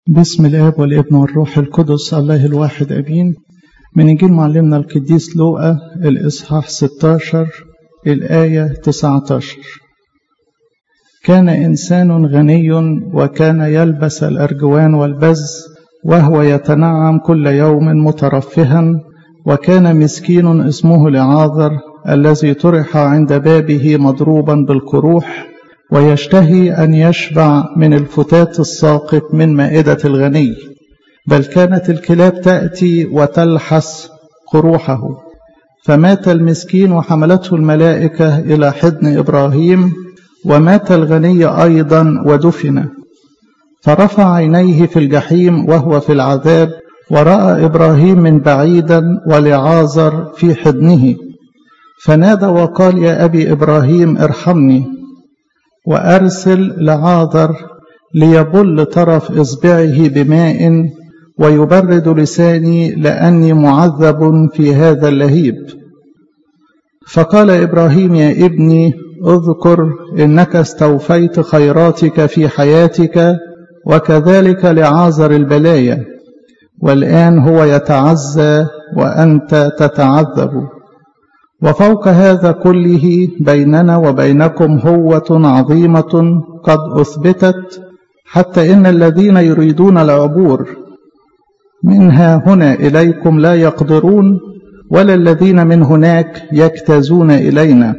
بسم الاب والابن والروح القدس الله الواحد امين من انجيل معلمنا القديس لوقا الاصحاح 16 الايه 19 كان انسان غني وكان يلبس الارجوان والبز وهو يتنعم كل يوم مترفها وكان مسكين اسمه لعاذر الذي طرح عند بابه مضروبا بالقروح ويشتهي أن يشبع من الفتات الساقط من مائدة الغني بل كانت الكلاب تأتي وتلحس قروحه فمات المسكين وحملته الملائكة إلى حضن إبراهيم ومات الغني أيضا ودفن فرفع عينيه في الجحيم وهو في العذاب ورأى إبراهيم من بعيدا ولعازر في حضنه فنادى وقال يا أبي إبراهيم ارحمني وأرسل لعاذر ليبل طرف إصبعه بماء ويبرد لساني لأني معذب في هذا اللهيب فقال إبراهيم يا ابني اذكر إنك استوفيت خيراتك في حياتك وكذلك لعازر البلايا والآن هو يتعزى وأنت تتعذب وفوق هذا كله بيننا وبينكم هوة عظيمة قد أثبتت حتى إن الذين يريدون العبور منها هنا إليكم لا يقدرون ولا الذين من هناك يجتازون إلينا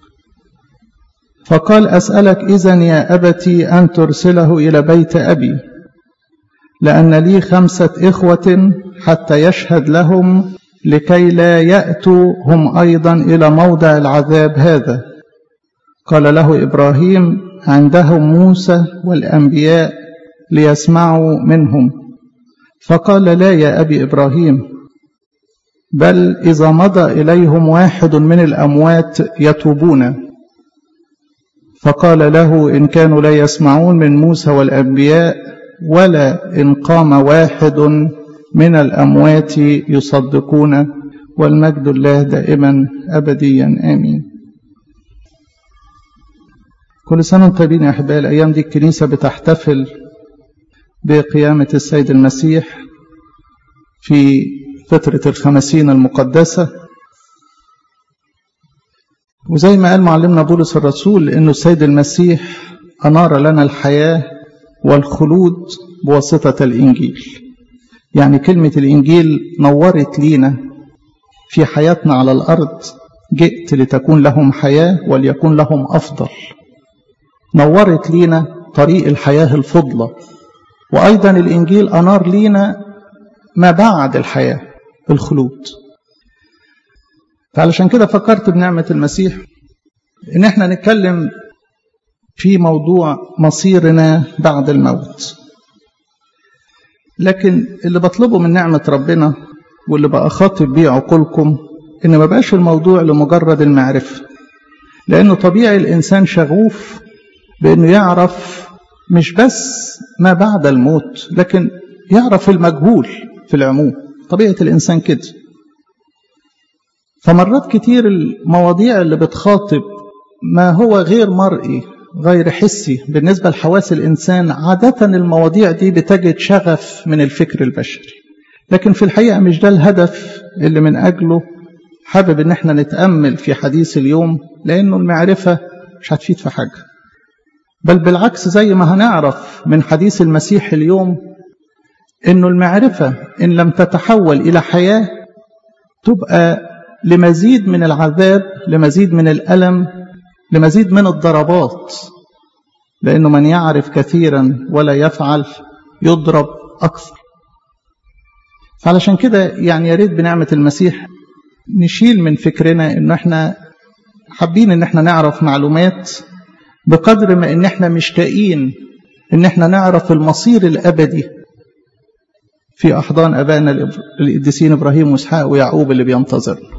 فقال أسألك إذن يا أبتي أن ترسله إلى بيت أبي لأن لي خمسة إخوة حتى يشهد لهم لكي لا يأتوا هم أيضا إلى موضع العذاب هذا قال له إبراهيم عندهم موسى والأنبياء ليسمعوا منهم فقال لا يا أبي إبراهيم بل إذا مضى إليهم واحد من الأموات يتوبون فقال له إن كانوا لا يسمعون من موسى والأنبياء ولا إن قام واحد من الأموات يصدقون والمجد الله دائما أبديا آمين كل سنة وانتم طيبين يا أحبائي الأيام دي الكنيسة بتحتفل بقيامة السيد المسيح في فترة الخمسين المقدسة وزي ما قال معلمنا بولس الرسول إنه السيد المسيح أنار لنا الحياة والخلود بواسطة الإنجيل يعني كلمة الإنجيل نورت لينا في حياتنا على الأرض جئت لتكون لهم حياة وليكون لهم أفضل نورت لينا طريق الحياة الفضلة وأيضا الإنجيل أنار لينا ما بعد الحياة الخلود فعلشان كده فكرت بنعمة المسيح إن احنا نتكلم في موضوع مصيرنا بعد الموت لكن اللي بطلبه من نعمة ربنا واللي بأخاطب بيه عقولكم إن ما بقاش الموضوع لمجرد المعرفة لأنه طبيعي الإنسان شغوف بأنه يعرف مش بس ما بعد الموت لكن يعرف المجهول في العموم طبيعة الإنسان كده فمرات كتير المواضيع اللي بتخاطب ما هو غير مرئي غير حسي بالنسبة لحواس الإنسان عادة المواضيع دي بتجد شغف من الفكر البشري لكن في الحقيقة مش ده الهدف اللي من أجله حابب إن احنا نتأمل في حديث اليوم لأنه المعرفة مش هتفيد في حاجة بل بالعكس زي ما هنعرف من حديث المسيح اليوم إنه المعرفة إن لم تتحول إلى حياة تبقى لمزيد من العذاب لمزيد من الألم لمزيد من الضربات لأنه من يعرف كثيرا ولا يفعل يضرب أكثر فعلشان كده يعني يا ريت بنعمة المسيح نشيل من فكرنا إنه إحنا حابين إن إحنا نعرف معلومات بقدر ما إن إحنا مشتاقين إن إحنا نعرف المصير الأبدي في أحضان أبائنا القديسين إبراهيم وإسحاق ويعقوب اللي بينتظرنا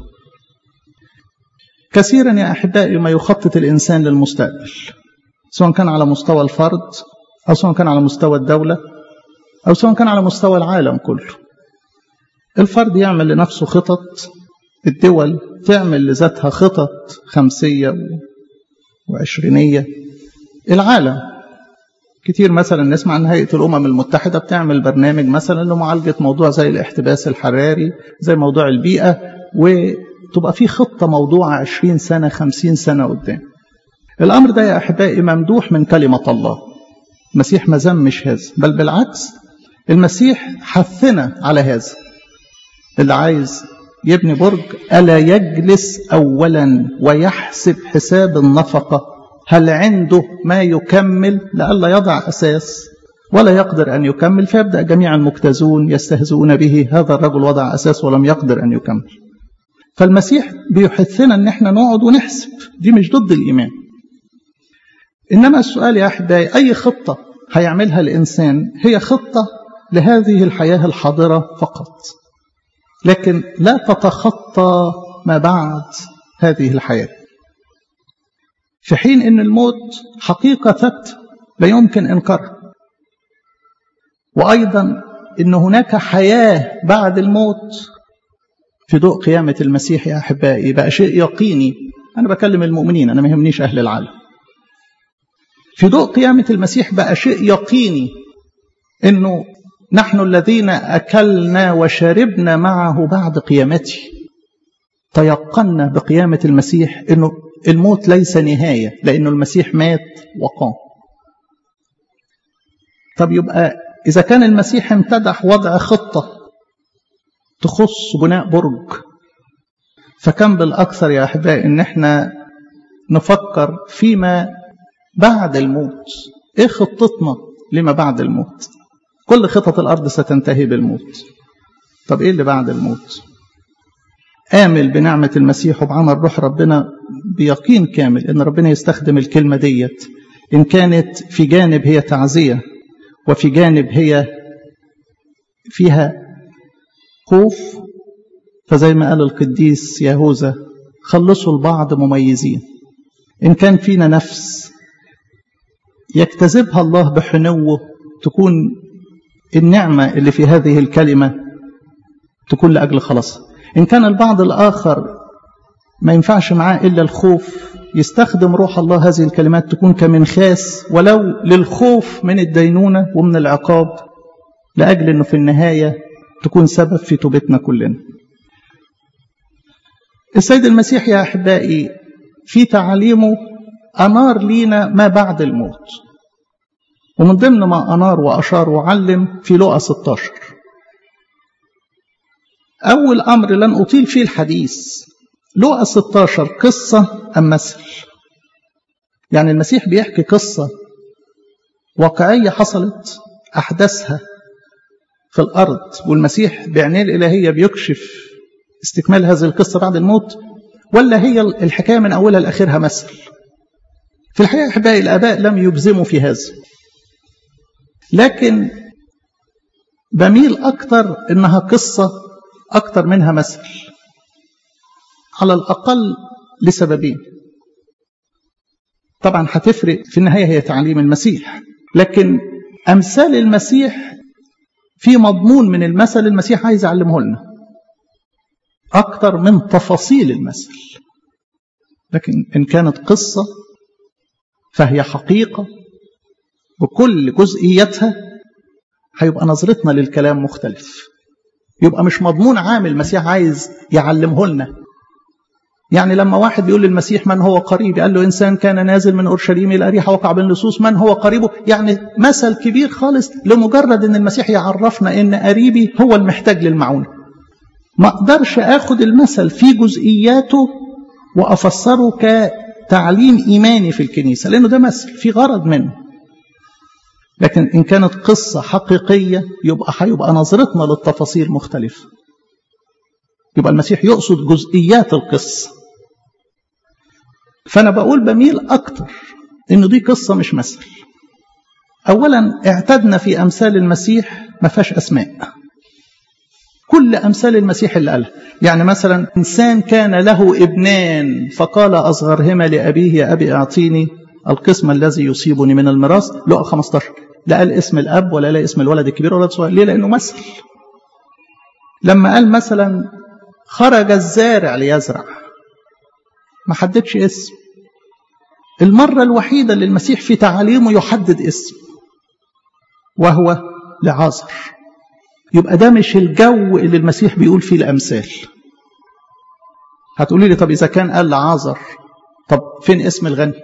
كثيرا يا أحبائي ما يخطط الإنسان للمستقبل سواء كان على مستوى الفرد أو سواء كان على مستوى الدولة أو سواء كان على مستوى العالم كله الفرد يعمل لنفسه خطط الدول تعمل لذاتها خطط خمسية وعشرينية العالم كتير مثلا نسمع ان هيئه الامم المتحده بتعمل برنامج مثلا لمعالجه موضوع زي الاحتباس الحراري زي موضوع البيئه وتبقى في خطه موضوعه 20 سنه 50 سنه قدام الامر ده يا احبائي ممدوح من كلمه الله المسيح ما ذمش هذا بل بالعكس المسيح حثنا على هذا اللي عايز يبني برج ألا يجلس أولا ويحسب حساب النفقة هل عنده ما يكمل لئلا يضع أساس ولا يقدر أن يكمل فيبدأ جميع المجتازون يستهزئون به هذا الرجل وضع أساس ولم يقدر أن يكمل فالمسيح بيحثنا أن احنا نقعد ونحسب دي مش ضد الإيمان إنما السؤال يا أحبائي أي خطة هيعملها الإنسان هي خطة لهذه الحياة الحاضرة فقط لكن لا تتخطى ما بعد هذه الحياة في حين أن الموت حقيقة ثابتة لا يمكن إنكارها وأيضا أن هناك حياة بعد الموت في ضوء قيامة المسيح يا أحبائي بقى شيء يقيني أنا بكلم المؤمنين أنا ما يهمنيش أهل العالم في ضوء قيامة المسيح بقى شيء يقيني أنه نحن الذين أكلنا وشربنا معه بعد قيامته تيقنا بقيامة المسيح أنه الموت ليس نهاية لأنه المسيح مات وقام طب يبقى إذا كان المسيح امتدح وضع خطة تخص بناء برج فكم بالأكثر يا أحبائي إن احنا نفكر فيما بعد الموت إيه خطتنا لما بعد الموت كل خطط الأرض ستنتهي بالموت طب إيه اللي بعد الموت آمل بنعمة المسيح وبعمل روح ربنا بيقين كامل إن ربنا يستخدم الكلمة ديت إن كانت في جانب هي تعزية وفي جانب هي فيها خوف فزي ما قال القديس يهوذا خلصوا البعض مميزين إن كان فينا نفس يجتذبها الله بحنوه تكون النعمة اللي في هذه الكلمة تكون لأجل خلاص إن كان البعض الآخر ما ينفعش معاه إلا الخوف يستخدم روح الله هذه الكلمات تكون كمنخاس ولو للخوف من الدينونة ومن العقاب لأجل أنه في النهاية تكون سبب في توبتنا كلنا السيد المسيح يا أحبائي في تعاليمه أنار لينا ما بعد الموت ومن ضمن ما أنار وأشار وعلم في لقى 16 أول أمر لن أطيل فيه الحديث لقى 16 قصة أم مثل يعني المسيح بيحكي قصة واقعية حصلت أحداثها في الأرض والمسيح بعينيه الإلهية بيكشف استكمال هذه القصة بعد الموت ولا هي الحكاية من أولها لآخرها مثل في الحقيقة أحبائي الآباء لم يجزموا في هذا لكن بميل أكثر إنها قصة أكثر منها مثل على الأقل لسببين طبعا هتفرق في النهاية هي تعليم المسيح لكن أمثال المسيح في مضمون من المثل المسيح عايز يعلمه لنا أكثر من تفاصيل المثل لكن إن كانت قصة فهي حقيقة بكل جزئياتها هيبقى نظرتنا للكلام مختلف يبقى مش مضمون عام المسيح عايز يعلمه لنا يعني لما واحد بيقول للمسيح من هو قريبي قال له إنسان كان نازل من أورشليم إلى أريحة وقع بين لصوص من هو قريبه يعني مثل كبير خالص لمجرد أن المسيح يعرفنا أن قريبي هو المحتاج للمعونة ما أقدرش أخد المثل في جزئياته وأفسره كتعليم إيماني في الكنيسة لأنه ده مثل في غرض منه لكن إن كانت قصة حقيقية يبقى هيبقى نظرتنا للتفاصيل مختلفة يبقى المسيح يقصد جزئيات القصة فأنا بقول بميل أكتر إن دي قصة مش مثل أولا اعتدنا في أمثال المسيح ما فيهاش أسماء كل أمثال المسيح اللي قالها يعني مثلا إنسان كان له ابنان فقال أصغرهما لأبيه يا أبي أعطيني القسم الذي يصيبني من الميراث لقى 15 لا قال اسم الأب ولا لا اسم الولد الكبير ولا الصغير ليه لأنه مثل لما قال مثلا خرج الزارع ليزرع ما حددش اسم المرة الوحيدة اللي المسيح في تعاليمه يحدد اسم وهو لعازر يبقى ده مش الجو اللي المسيح بيقول فيه الأمثال هتقولي لي طب إذا كان قال لعازر طب فين اسم الغني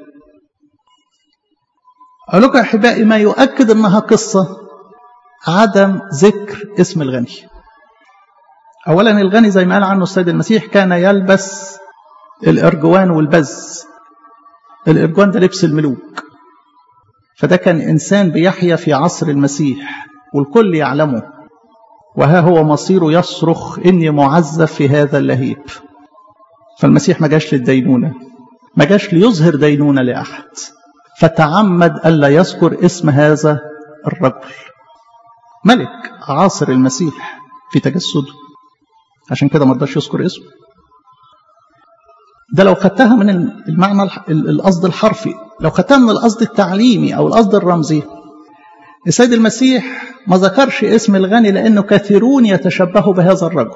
أقول لكم أحبائي ما يؤكد أنها قصة عدم ذكر اسم الغني أولا الغني زي ما قال عنه السيد المسيح كان يلبس الإرجوان والبز الإرجوان ده لبس الملوك فده كان إنسان بيحيا في عصر المسيح والكل يعلمه وها هو مصيره يصرخ إني معذب في هذا اللهيب فالمسيح ما جاش للدينونة ما جاش ليظهر دينونة لأحد فتعمد ألا يذكر اسم هذا الرجل ملك عاصر المسيح في تجسده عشان كده ما رضاش يذكر اسمه ده لو خدتها من المعنى القصد الحرفي لو خدتها من القصد التعليمي او القصد الرمزي السيد المسيح ما ذكرش اسم الغني لانه كثيرون يتشبهوا بهذا الرجل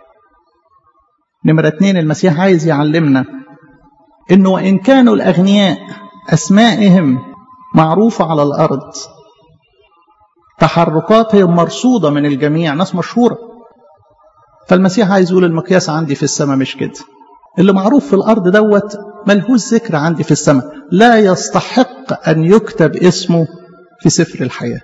نمرة اتنين المسيح عايز يعلمنا انه وان كانوا الاغنياء اسمائهم معروفة على الارض تحركاتهم مرصودة من الجميع ناس مشهورة فالمسيح عايز يقول المقياس عندي في السماء مش كده اللي معروف في الأرض دوت ملهوش ذكر عندي في السماء لا يستحق أن يكتب اسمه في سفر الحياة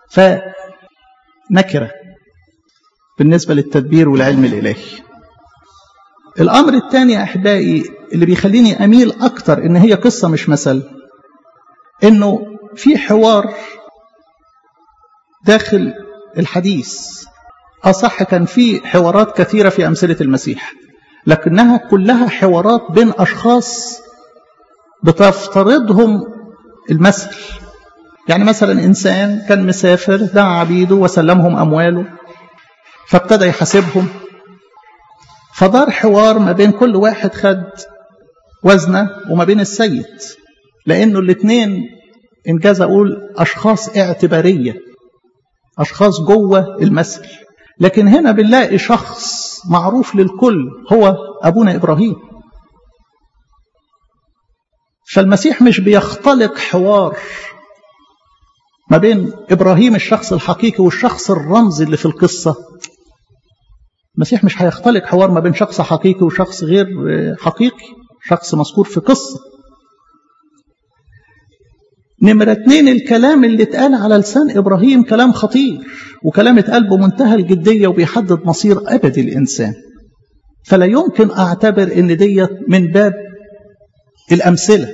فنكرة بالنسبة للتدبير والعلم الإلهي الأمر الثاني يا أحبائي اللي بيخليني أميل أكتر إن هي قصة مش مثل إنه في حوار داخل الحديث أصح كان في حوارات كثيرة في أمثلة المسيح لكنها كلها حوارات بين أشخاص بتفترضهم المثل يعني مثلا إنسان كان مسافر دعا عبيده وسلمهم أمواله فابتدى يحاسبهم فدار حوار ما بين كل واحد خد وزنه وما بين السيد لأنه الاثنين إنجاز أقول أشخاص اعتبارية أشخاص جوه المثل لكن هنا بنلاقي شخص معروف للكل هو أبونا إبراهيم فالمسيح مش بيختلق حوار ما بين إبراهيم الشخص الحقيقي والشخص الرمزي اللي في القصة المسيح مش هيختلق حوار ما بين شخص حقيقي وشخص غير حقيقي شخص مذكور في قصة نمرة اتنين الكلام اللي اتقال على لسان إبراهيم كلام خطير وكلام اتقال بمنتهى الجدية وبيحدد مصير أبدي الإنسان فلا يمكن أعتبر إن ديت من باب الأمثلة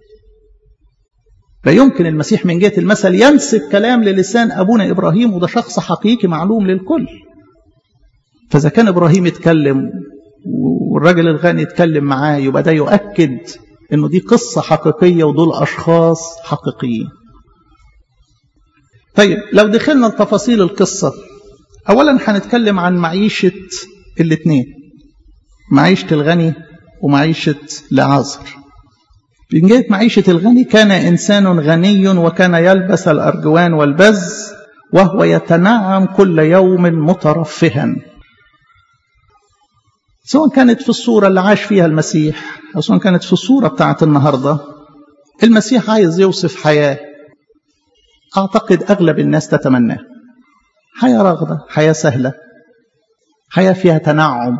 لا يمكن المسيح من جهة المثل ينسب كلام للسان أبونا إبراهيم وده شخص حقيقي معلوم للكل فإذا كان إبراهيم يتكلم والراجل الغني يتكلم معاه يبقى ده يؤكد انه دي قصة حقيقية ودول اشخاص حقيقيين طيب لو دخلنا لتفاصيل القصة اولا هنتكلم عن معيشة الاثنين معيشة الغني ومعيشة لعازر من جهة معيشة الغني كان إنسان غني وكان يلبس الأرجوان والبز وهو يتنعم كل يوم مترفها سواء كانت في الصورة اللي عاش فيها المسيح أو سواء كانت في الصورة بتاعت النهاردة المسيح عايز يوصف حياة أعتقد أغلب الناس تتمناه حياة رغدة حياة سهلة حياة فيها تنعم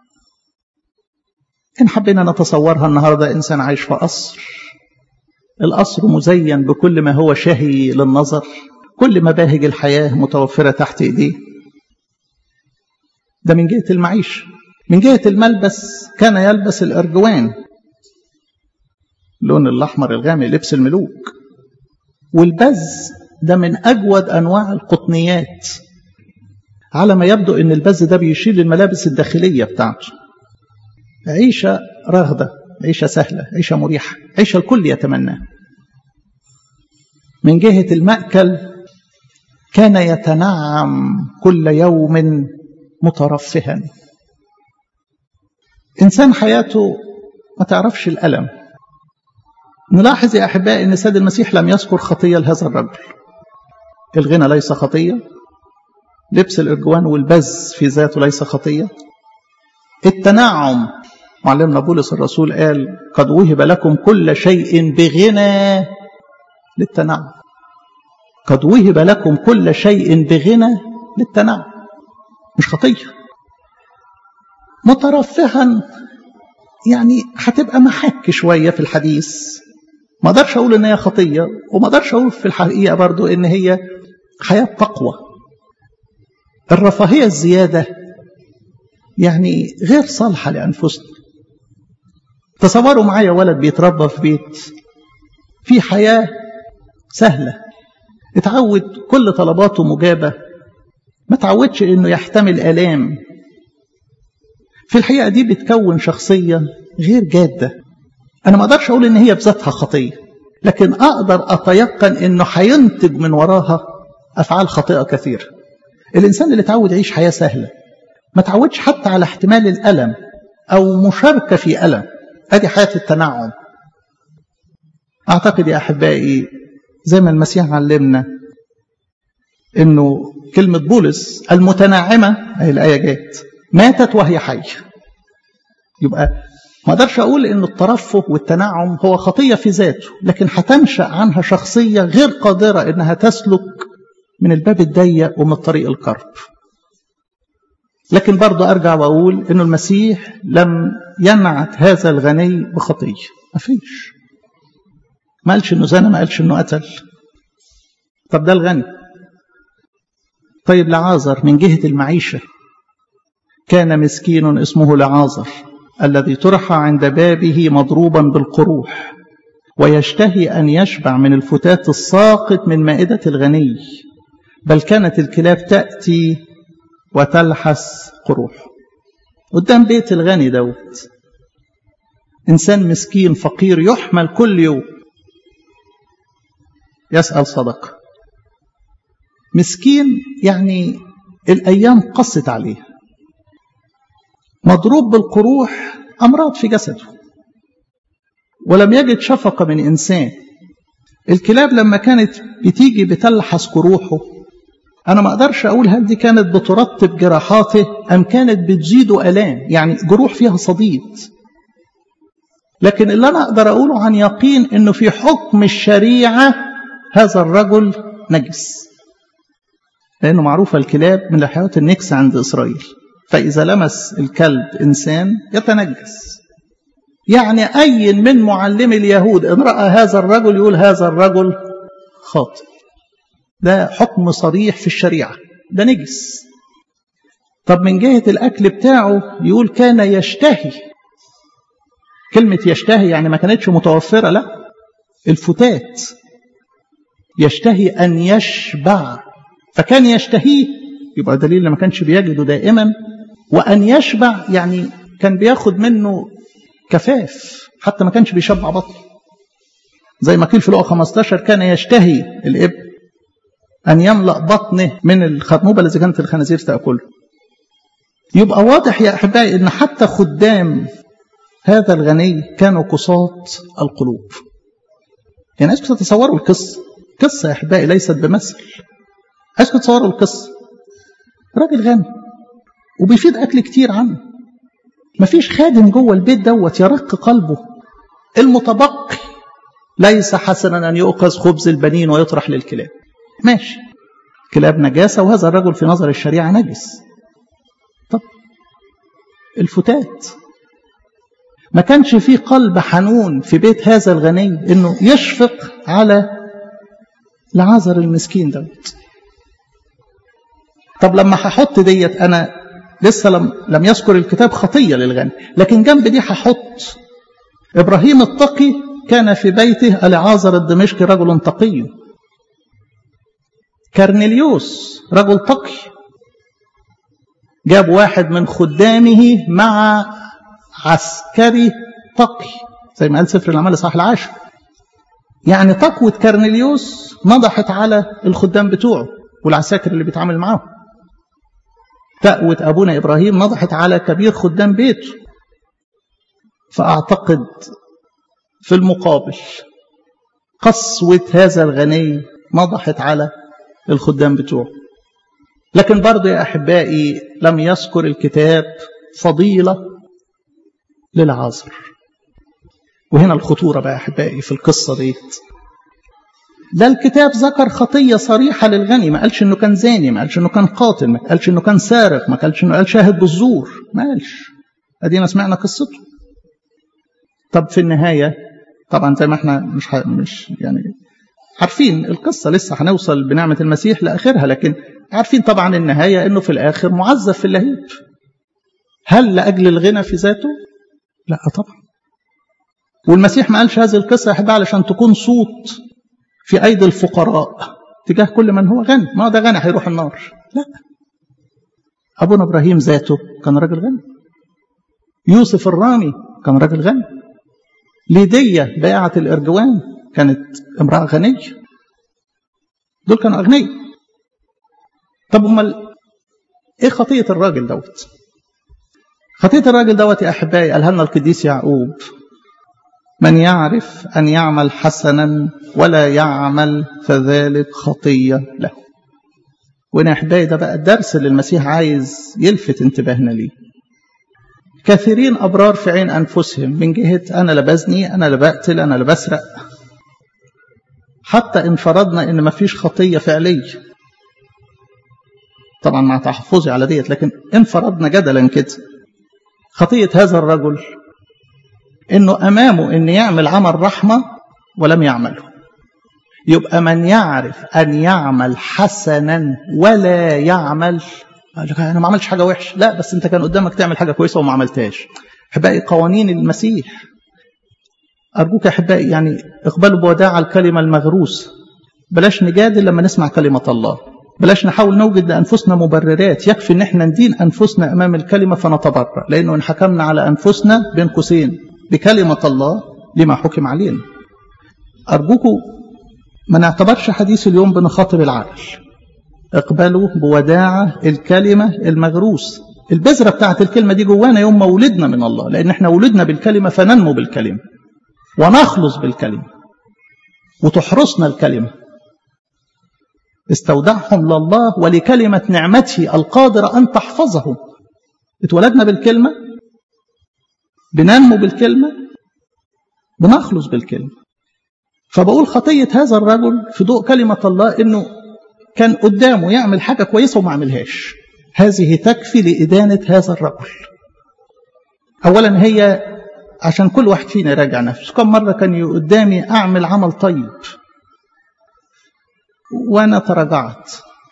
إن حبينا نتصورها النهاردة إنسان عايش في قصر القصر مزين بكل ما هو شهي للنظر كل مباهج الحياة متوفرة تحت إيديه ده من جهة المعيشة من جهة الملبس كان يلبس الأرجوان اللون الأحمر الغامق لبس الملوك والبز ده من أجود أنواع القطنيات على ما يبدو أن البز ده بيشيل للملابس الداخلية بتاعته عيشة رغدة عيشة سهلة عيشة مريحة عيشة الكل يتمناها من جهة المأكل كان يتنعم كل يوم مترفها إنسان حياته ما تعرفش الألم نلاحظ يا أحبائي أن السيد المسيح لم يذكر خطية لهذا الرجل الغنى ليس خطية لبس الإرجوان والبز في ذاته ليس خطية التنعم معلمنا بولس الرسول قال قد وهب لكم كل شيء بغنى للتنعم قد وهب لكم كل شيء بغنى للتنعم مش خطية مترفها يعني هتبقى محك شوية في الحديث ما اقدرش اقول ان هي خطية وما اقدرش اقول في الحقيقة برضو ان هي حياة تقوى الرفاهية الزيادة يعني غير صالحة لأنفسنا تصوروا معايا ولد بيتربى في بيت في حياة سهلة اتعود كل طلباته مجابة ما تعودش انه يحتمل آلام في الحقيقة دي بتكون شخصية غير جادة أنا ما أقدرش أقول إن هي بذاتها خطية لكن أقدر أتيقن إنه هينتج من وراها أفعال خاطئة كثيرة الإنسان اللي اتعود يعيش حياة سهلة ما تعودش حتى على احتمال الألم أو مشاركة في ألم أدي حياة التنعم أعتقد يا أحبائي زي ما المسيح علمنا إنه كلمة بولس المتنعمة أهي الآية جات ماتت وهي حية يبقى ما اقدرش اقول ان الترفه والتنعم هو خطيه في ذاته لكن هتنشا عنها شخصيه غير قادره انها تسلك من الباب الضيق ومن الطريق الكرب لكن برضه ارجع واقول انه المسيح لم ينعت هذا الغني بخطيه ما فيش ما قالش انه زنى ما قالش انه قتل طب ده الغني طيب لعازر من جهه المعيشه كان مسكين اسمه لعازر الذي طرح عند بابه مضروبا بالقروح ويشتهي ان يشبع من الفتات الساقط من مائده الغني بل كانت الكلاب تاتي وتلحس قروح قدام بيت الغني دوت انسان مسكين فقير يحمل كل يوم يسال صدقه مسكين يعني الايام قست عليه مضروب بالقروح أمراض في جسده ولم يجد شفقة من إنسان الكلاب لما كانت بتيجي بتلحس قروحه أنا ما أقدرش أقول هل دي كانت بترطب جراحاته أم كانت بتزيده ألام يعني جروح فيها صديد لكن اللي أنا أقدر أقوله عن يقين أنه في حكم الشريعة هذا الرجل نجس لأنه معروفة الكلاب من الحيوانات النكس عند إسرائيل فإذا لمس الكلب إنسان يتنجس يعني أي من معلم اليهود إن رأى هذا الرجل يقول هذا الرجل خاطئ ده حكم صريح في الشريعة ده نجس طب من جهة الأكل بتاعه يقول كان يشتهي كلمة يشتهي يعني ما كانتش متوفرة لا الفتات يشتهي أن يشبع فكان يشتهيه يبقى دليل ما كانش بيجده دائما وأن يشبع يعني كان بياخد منه كفاف حتى ما كانش بيشبع بطنه زي ما قيل في لقا 15 كان يشتهي الابن أن يملأ بطنه من الخرنوبة التي كانت الخنازير تأكله يبقى واضح يا أحبائي أن حتى خدام هذا الغني كانوا قساط القلوب يعني عايزكم تتصوروا القصة قصة يا أحبائي ليست بمثل عايزكم تتصوروا القصة راجل غني وبيفيد أكل كتير عنه مفيش خادم جوه البيت دوت يرق قلبه المتبقي ليس حسنا أن يؤخذ خبز البنين ويطرح للكلاب ماشي كلاب نجاسة وهذا الرجل في نظر الشريعة نجس طب الفتات ما كانش في قلب حنون في بيت هذا الغني انه يشفق على العذر المسكين دوت طب لما هحط ديت انا لسه لم لم يذكر الكتاب خطيه للغني لكن جنب دي هحط ابراهيم التقي كان في بيته العازر الدمشقي رجل تقي كرنليوس رجل تقي جاب واحد من خدامه مع عسكري تقي زي ما قال سفر الأعمال صح العاشر يعني تقوة كرنليوس نضحت على الخدام بتوعه والعساكر اللي بيتعامل معاهم تقوة أبونا إبراهيم نضحت على كبير خدام بيته فأعتقد في المقابل قسوة هذا الغني نضحت على الخدام بتوعه لكن برضه يا أحبائي لم يذكر الكتاب فضيلة للعازر وهنا الخطورة بقى يا أحبائي في القصة ديت لا الكتاب ذكر خطية صريحة للغني ما قالش انه كان زاني ما قالش انه كان قاتل ما قالش انه كان سارق ما قالش انه قال شاهد بالزور ما قالش ادينا سمعنا قصته طب في النهاية طبعا زي ما احنا مش ح... مش يعني عارفين القصة لسه هنوصل بنعمة المسيح لآخرها لكن عارفين طبعا النهاية انه في الآخر معذب في اللهيب هل لأجل الغنى في ذاته؟ لا طبعا والمسيح ما قالش هذه القصة يا حبيبي علشان تكون صوت في أيدي الفقراء تجاه كل من هو غني ما ده غني هيروح النار لا أبونا إبراهيم ذاته كان راجل غني يوسف الرامي كان راجل غني ليدية بائعة الإرجوان كانت امرأة غنية دول كانوا أغنياء طب امال ايه خطية الراجل دوت خطية الراجل دوت يا أحبائي قالها لنا القديس يعقوب من يعرف أن يعمل حسنا ولا يعمل فذلك خطية له وهنا أحبائي ده بقى الدرس اللي المسيح عايز يلفت انتباهنا ليه كثيرين أبرار في عين أنفسهم من جهة أنا لا بزني أنا لا بقتل أنا لا بسرق حتى إن فرضنا إن مفيش خطية فعلية طبعا مع تحفظي على ديت لكن إن فرضنا جدلا كده خطية هذا الرجل إنه أمامه إن يعمل عمل رحمة ولم يعمله يبقى من يعرف أن يعمل حسنا ولا يعمل أنا ما عملتش حاجة وحشة لا بس أنت كان قدامك تعمل حاجة كويسة وما عملتهاش أحبائي قوانين المسيح أرجوك يا أحبائي يعني اقبلوا بوداع الكلمة المغروس بلاش نجادل لما نسمع كلمة الله بلاش نحاول نوجد لأنفسنا مبررات يكفي ان احنا ندين أنفسنا أمام الكلمة فنتبرر لأنه إن حكمنا على أنفسنا بين قوسين بكلمة الله لما حكم علينا أرجوكم ما نعتبرش حديث اليوم بنخاطب العقل اقبلوا بوداعة الكلمة المغروس البذرة بتاعت الكلمة دي جوانا يوم ما ولدنا من الله لأن احنا ولدنا بالكلمة فننمو بالكلمة ونخلص بالكلمة وتحرسنا الكلمة استودعهم لله ولكلمة نعمته القادرة أن تحفظهم اتولدنا بالكلمة بننمو بالكلمة بنخلص بالكلمة فبقول خطية هذا الرجل في ضوء كلمة الله انه كان قدامه يعمل حاجة كويسة وما عملهاش هذه تكفي لإدانة هذا الرجل أولا هي عشان كل واحد فينا يراجع نفسه كم مرة كان قدامي أعمل عمل طيب وأنا تراجعت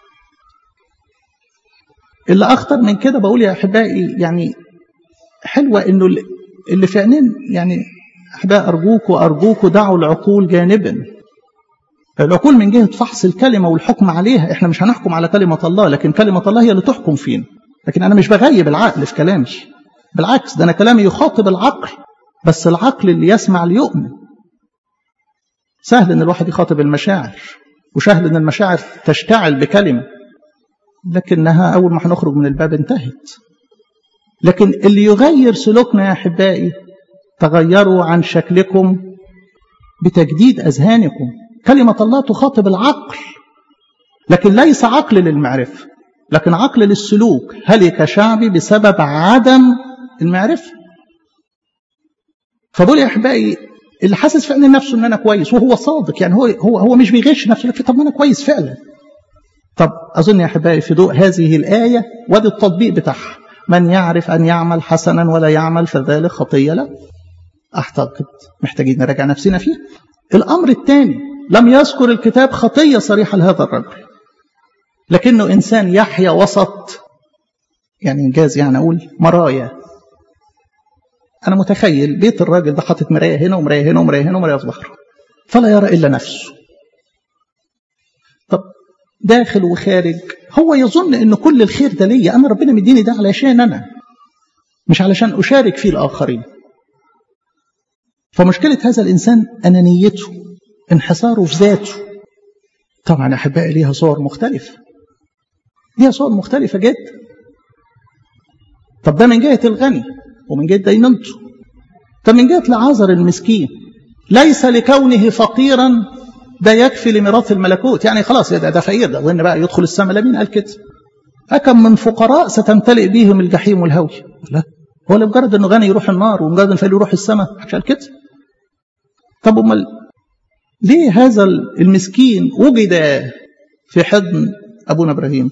اللي أخطر من كده بقول يا أحبائي يعني حلوة إنه اللي في عينين يعني أحباء أرجوكوا أرجوكوا دعوا العقول جانبا العقول من جهة فحص الكلمة والحكم عليها احنا مش هنحكم على كلمة الله لكن كلمة الله هي اللي تحكم فينا لكن أنا مش بغيب العقل في كلامي بالعكس ده أنا كلامي يخاطب العقل بس العقل اللي يسمع ليؤمن سهل ان الواحد يخاطب المشاعر وسهل ان المشاعر تشتعل بكلمة لكنها أول ما هنخرج من الباب انتهت لكن اللي يغير سلوكنا يا أحبائي تغيروا عن شكلكم بتجديد أذهانكم كلمة الله تخاطب العقل لكن ليس عقل للمعرفة لكن عقل للسلوك هلك شعبي بسبب عدم المعرفة فبقول يا أحبائي اللي حاسس فعلا نفسه ان انا كويس وهو صادق يعني هو هو هو مش بيغش نفسه طب ما انا كويس فعلا طب اظن يا احبائي في ضوء هذه الايه وادي التطبيق بتاعها من يعرف ان يعمل حسنا ولا يعمل فذلك خطيه له اعتقد محتاجين نراجع نفسنا فيه الامر الثاني لم يذكر الكتاب خطيه صريحه لهذا الرجل لكنه انسان يحيا وسط يعني انجاز يعني اقول مرايا أنا متخيل بيت الراجل ده حاطط مراية هنا ومراية هنا ومراية هنا ومراية في ظهره فلا يرى إلا نفسه طب داخل وخارج هو يظن إن كل الخير ده ليا أنا ربنا مديني ده علشان أنا مش علشان أشارك فيه الآخرين فمشكلة هذا الإنسان أنانيته انحصاره في ذاته طبعا أحبائي ليها صور مختلفة ليها صور مختلفة جدا طب ده من جهة الغني ومن جهة دينونته طب من جهة لعازر المسكين ليس لكونه فقيرا ده يكفي لميراث الملكوت يعني خلاص ده, ده فقير ده وإن بقى يدخل السماء لا مين قال كده أكم من فقراء ستمتلئ بهم الجحيم والهوي لا هو لمجرد انه غني يروح النار ومجرد انه فقير يروح السماء محدش قال كده طب امال ليه هذا المسكين وجد في حضن أبونا إبراهيم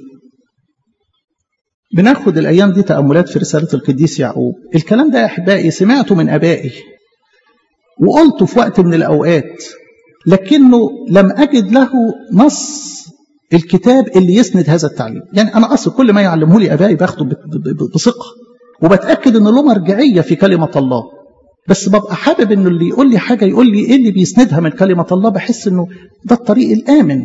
بناخد الأيام دي تأملات في رسالة القديس يعقوب الكلام ده يا أحبائي سمعته من أبائي وقلته في وقت من الأوقات لكنه لم أجد له نص الكتاب اللي يسند هذا التعليم يعني أنا أصل كل ما يعلمه لي أبائي باخده بثقة وبتأكد أنه له مرجعية في كلمة الله بس ببقى حابب أنه اللي يقول لي حاجة يقول لي إيه اللي بيسندها من كلمة الله بحس أنه ده الطريق الآمن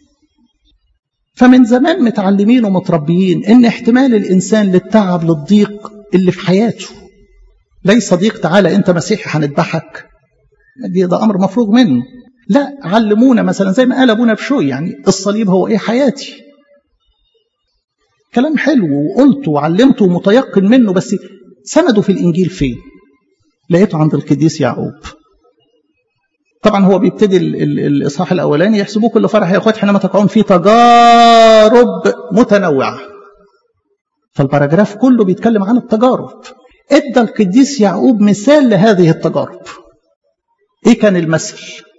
فمن زمان متعلمين ومتربيين ان احتمال الانسان للتعب للضيق اللي في حياته ليس ضيق تعالى انت مسيحي هنذبحك ده امر مفروغ منه لا علمونا مثلا زي ما قال ابونا بشوي يعني الصليب هو ايه حياتي كلام حلو وقلته وعلمته ومتيقن منه بس سنده في الانجيل فين لقيته عند القديس يعقوب طبعا هو بيبتدي الاصحاح الاولاني يحسبوه كل فرح يا اخوات حينما تقعون في تجارب متنوعه فالباراجراف كله بيتكلم عن التجارب ادى القديس يعقوب مثال لهذه التجارب ايه كان المثل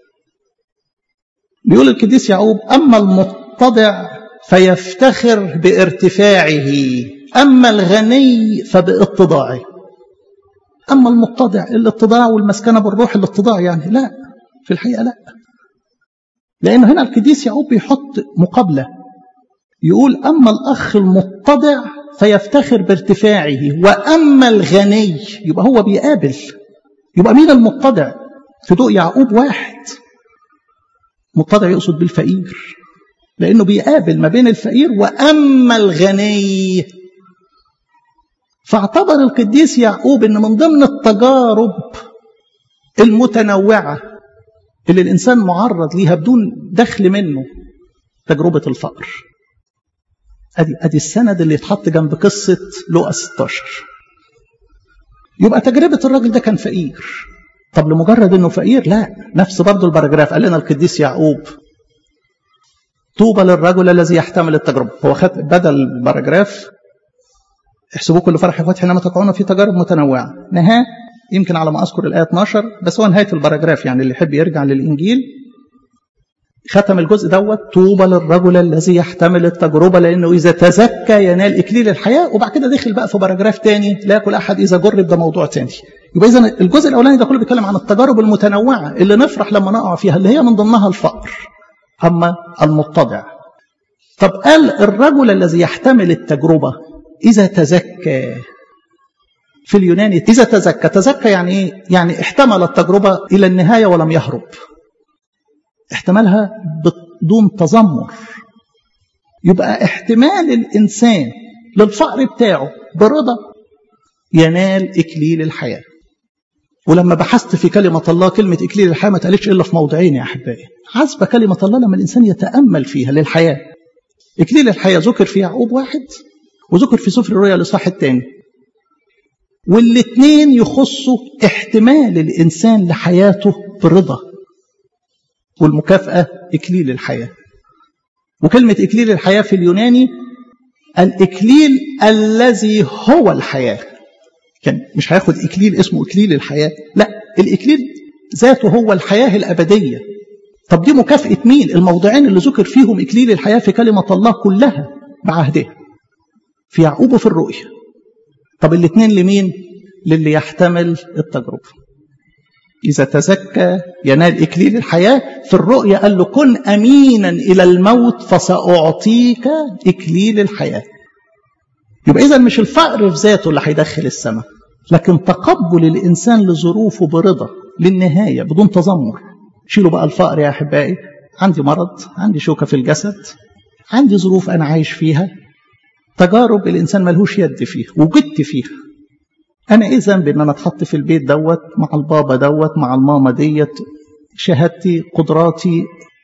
بيقول القديس يعقوب اما المتضع فيفتخر بارتفاعه اما الغني فباتضاعه اما المتضع الاتضاع والمسكنه بالروح الاتضاع يعني لا في الحقيقة لا لأن هنا القديس يعقوب بيحط مقابلة يقول أما الأخ المتضع فيفتخر بارتفاعه وأما الغني يبقى هو بيقابل يبقى مين المتضع في ضوء يعقوب واحد متضع يقصد بالفقير لأنه بيقابل ما بين الفقير وأما الغني فاعتبر القديس يعقوب أن من ضمن التجارب المتنوعة اللي الإنسان معرض ليها بدون دخل منه تجربة الفقر أدي, أدي السند اللي يتحط جنب قصة لقى 16 يبقى تجربة الراجل ده كان فقير طب لمجرد انه فقير لا نفس برضه الباراجراف قال لنا القديس يعقوب طوبى للرجل الذي يحتمل التجربة هو خد بدل الباراجراف احسبوا كل فرح يا حينما تقعون في تجارب متنوعة نهاه يمكن على ما أذكر الآية 12 بس هو نهاية الباراجراف يعني اللي يحب يرجع للإنجيل ختم الجزء دوت طوبى للرجل الذي يحتمل التجربة لأنه إذا تزكى ينال إكليل الحياة وبعد كده دخل بقى في باراجراف تاني لا يأكل أحد إذا جرب ده موضوع تاني يبقى إذا الجزء الأولاني ده كله بيتكلم عن التجارب المتنوعة اللي نفرح لما نقع فيها اللي هي من ضمنها الفقر أما المتضع طب قال الرجل الذي يحتمل التجربة إذا تزكى في اليوناني إذا تزكى تزكى يعني إيه؟ يعني احتمل التجربة إلى النهاية ولم يهرب احتملها بدون تذمر يبقى احتمال الإنسان للفقر بتاعه برضا ينال إكليل الحياة ولما بحثت في كلمة الله كلمة إكليل الحياة ما تقالتش إلا في موضعين يا أحبائي عزبة كلمة الله لما الإنسان يتأمل فيها للحياة إكليل الحياة ذكر في يعقوب واحد وذكر في سفر الرؤيا الإصحاح الثاني والاثنين يخصوا احتمال الإنسان لحياته بالرضا والمكافأة إكليل الحياة وكلمة إكليل الحياة في اليوناني الإكليل الذي هو الحياة كان مش هياخد إكليل اسمه إكليل الحياة لا الإكليل ذاته هو الحياة الأبدية طب دي مكافأة مين الموضعين اللي ذكر فيهم إكليل الحياة في كلمة الله كلها بعهدها في يعقوب وفي الرؤيا طب الاثنين لمين للي يحتمل التجربة إذا تزكى ينال إكليل الحياة في الرؤيا قال له كن أمينا إلى الموت فسأعطيك إكليل الحياة يبقى إذا مش الفقر في ذاته اللي هيدخل السماء لكن تقبل الإنسان لظروفه برضا للنهاية بدون تذمر شيلوا بقى الفقر يا أحبائي عندي مرض عندي شوكة في الجسد عندي ظروف أنا عايش فيها تجارب الإنسان ملهوش يد فيها وجدت فيها أنا إيه ذنبي إن أنا أتحط في البيت دوت مع البابا دوت مع الماما ديت شهادتي قدراتي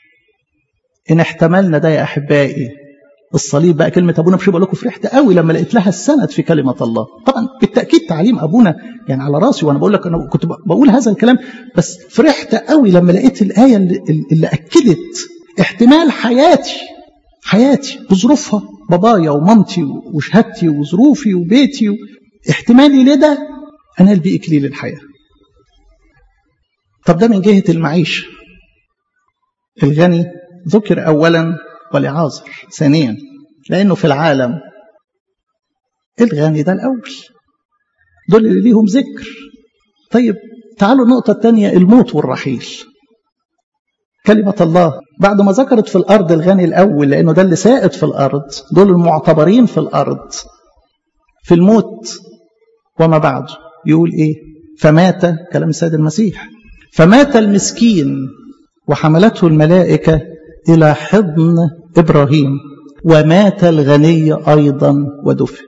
إن احتملنا ده يا أحبائي الصليب بقى كلمة أبونا مش بقول لكم فرحت قوي لما لقيت لها السند في كلمة الله طبعا بالتأكيد تعليم أبونا يعني على راسي وأنا بقول لك أنا كنت بقول هذا الكلام بس فرحت قوي لما لقيت الآية اللي, اللي أكدت احتمال حياتي حياتي بظروفها بابايا ومامتي وشهادتي وظروفي وبيتي احتمالي لده أنال بيه إكليل الحياة طب ده من جهة المعيشة الغني ذكر أولا ولعازر ثانيا لأنه في العالم الغني ده الأول دول اللي ليهم ذكر طيب تعالوا النقطة الثانية الموت والرحيل كلمة الله بعد ما ذكرت في الأرض الغني الأول لأنه ده اللي سائد في الأرض دول المعتبرين في الأرض في الموت وما بعده يقول إيه فمات كلام السيد المسيح فمات المسكين وحملته الملائكة إلى حضن إبراهيم ومات الغني أيضا ودفن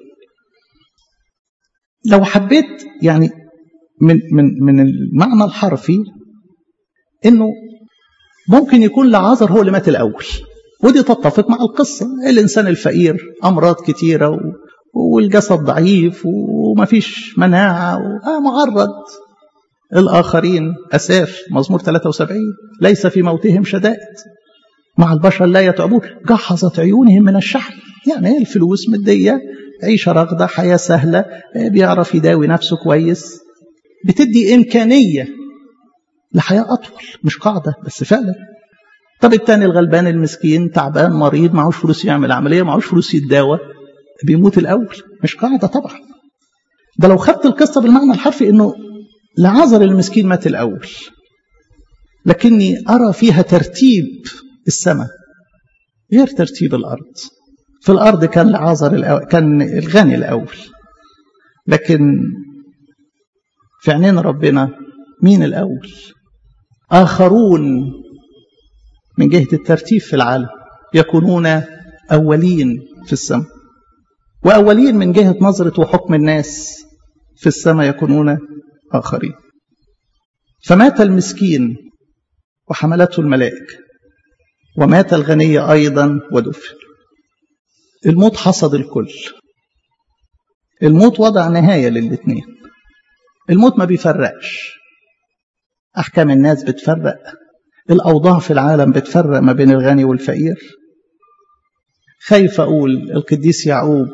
لو حبيت يعني من من من المعنى الحرفي انه ممكن يكون لعازر هو اللي مات الاول ودي تتفق مع القصه الانسان الفقير امراض كتيره والجسد ضعيف ومفيش مناعه آه معرض الاخرين اساف مزمور 73 ليس في موتهم شدائد مع البشر لا يتعبون جحظت عيونهم من الشحن يعني الفلوس مديه عيشه رغده حياه سهله بيعرف يداوي نفسه كويس بتدي إمكانية لحياة أطول مش قاعدة بس فعلا طب التاني الغلبان المسكين تعبان مريض معهوش فلوس يعمل عملية معهوش فلوس يتداوى بيموت الأول مش قاعدة طبعا ده لو خدت القصة بالمعنى الحرفي إنه لعذر المسكين مات الأول لكني أرى فيها ترتيب السماء غير ترتيب الأرض في الأرض كان لعازر الأول كان الغني الأول لكن في عينين ربنا مين الأول آخرون من جهة الترتيب في العالم يكونون أولين في السماء وأولين من جهة نظرة وحكم الناس في السماء يكونون آخرين فمات المسكين وحملته الملائكة ومات الغني أيضا ودفن الموت حصد الكل الموت وضع نهاية للاثنين الموت ما بيفرقش أحكام الناس بتفرق الأوضاع في العالم بتفرق ما بين الغني والفقير خايف أقول القديس يعقوب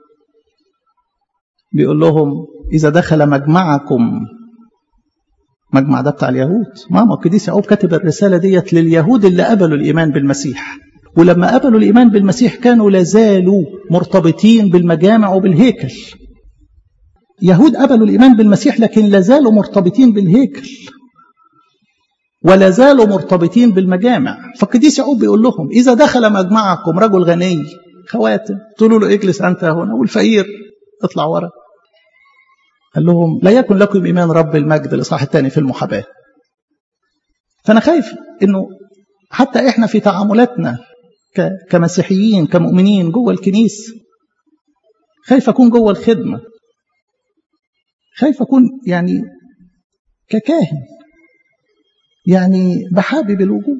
بيقول لهم إذا دخل مجمعكم مجمع ده بتاع اليهود ماما القديس يعقوب كاتب الرسالة ديت لليهود اللي قبلوا الإيمان بالمسيح ولما قبلوا الإيمان بالمسيح كانوا لازالوا مرتبطين بالمجامع وبالهيكل يهود قبلوا الإيمان بالمسيح لكن لازالوا مرتبطين بالهيكل ولا زالوا مرتبطين بالمجامع فالقديس يعقوب بيقول لهم إذا دخل مجمعكم رجل غني خواتم تقولوا له اجلس أنت هنا والفقير اطلع ورا قال لهم لا يكن لكم إيمان رب المجد الإصحاح الثاني في المحاباة فأنا خايف إنه حتى إحنا في تعاملاتنا كمسيحيين كمؤمنين جوه الكنيسة خايف أكون جوه الخدمة خايف أكون يعني ككاهن يعني بحابب الوجوه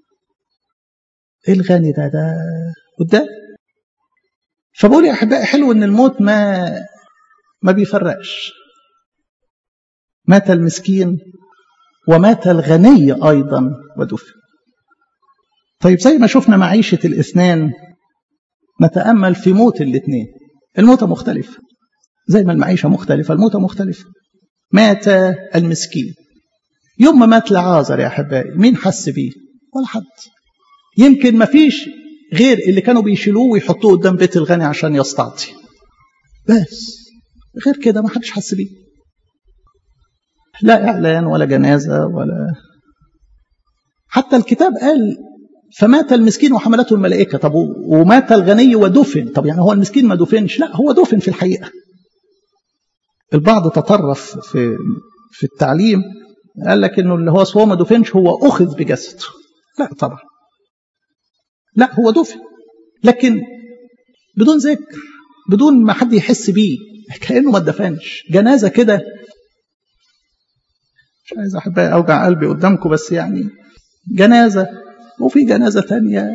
الغني ده ده قدام فبقول يا احبائي حلو ان الموت ما ما بيفرقش مات المسكين ومات الغني ايضا ودفن طيب زي ما شفنا معيشة الاثنان نتأمل في موت الاثنين الموتة مختلفة زي ما المعيشة مختلفة الموتة مختلفة مات المسكين يوم ما مات لعازر يا احبائي مين حس بيه ولا حد يمكن ما فيش غير اللي كانوا بيشيلوه ويحطوه قدام بيت الغني عشان يستعطي بس غير كده ما حدش حس بيه لا اعلان ولا جنازه ولا حتى الكتاب قال فمات المسكين وحملته الملائكه طب ومات الغني ودفن طب يعني هو المسكين ما دفنش لا هو دفن في الحقيقه البعض تطرف في في التعليم قال لك انه اللي هو هو ما دفنش هو اخذ بجسده لا طبعا لا هو دفن لكن بدون ذكر بدون ما حد يحس بيه كانه ما اتدفنش جنازه كده مش عايز احبائي اوجع قلبي قدامكم بس يعني جنازه وفي جنازه تانية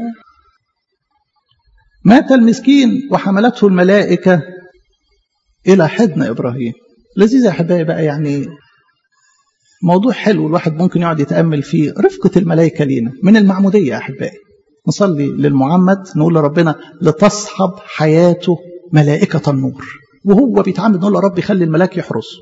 مات المسكين وحملته الملائكه الى حضن ابراهيم لذيذ يا احبائي بقى يعني موضوع حلو الواحد ممكن يقعد يتأمل فيه رفقة الملائكة لينا من المعمودية يا أحبائي نصلي للمعمد نقول لربنا لتصحب حياته ملائكة النور وهو بيتعمد نقول رب خلي الملاك يحرسه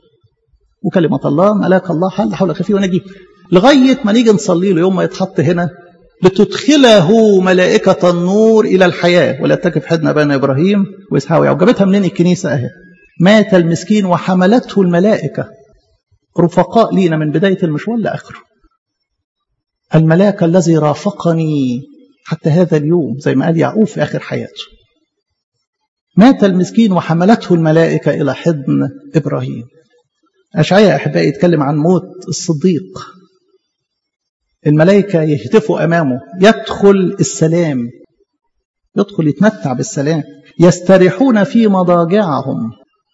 وكلمة الله ملاك الله حل حول خفيه ونجيب لغاية ما نيجي نصلي له يوم ما يتحط هنا لتدخله ملائكة النور إلى الحياة ولا تكف حدنا بين إبراهيم وإسحاق ويعقوب جابتها منين الكنيسة أهي مات المسكين وحملته الملائكة رفقاء لينا من بداية المشوار لآخره الملاك الذي رافقني حتى هذا اليوم زي ما قال يعقوب في آخر حياته مات المسكين وحملته الملائكة إلى حضن إبراهيم أشعياء أحبائي يتكلم عن موت الصديق الملائكة يهتفوا أمامه يدخل السلام يدخل يتمتع بالسلام يستريحون في مضاجعهم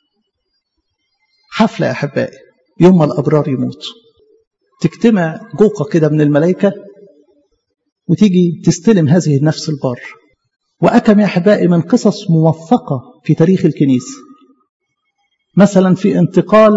حفلة يا أحبائي يوم ما الأبرار يموتوا تجتمع جوقة كده من الملائكة وتيجي تستلم هذه النفس البار وأكم يا أحبائي من قصص موثقة في تاريخ الكنيسة مثلا في انتقال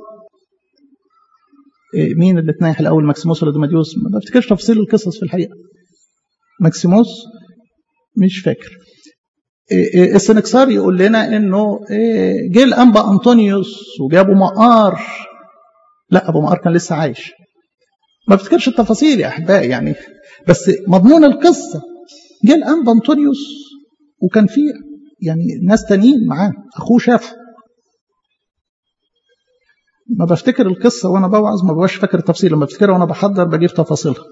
مين اللي اتنايح الأول ماكسيموس ولا دوماديوس ما بفتكرش تفاصيل القصص في الحقيقة ماكسيموس مش فاكر السنكسار يقول لنا انه جه الانبا انطونيوس وجابوا مقار لا ابو مقار كان لسه عايش ما بفتكرش التفاصيل يا احبائي يعني بس مضمون القصه جه الانبا انطونيوس وكان في يعني ناس تانيين معاه اخوه شافه ما بفتكر القصه وانا بوعظ ما ببقاش فاكر التفاصيل لما بفتكرها وانا بحضر بجيب تفاصيلها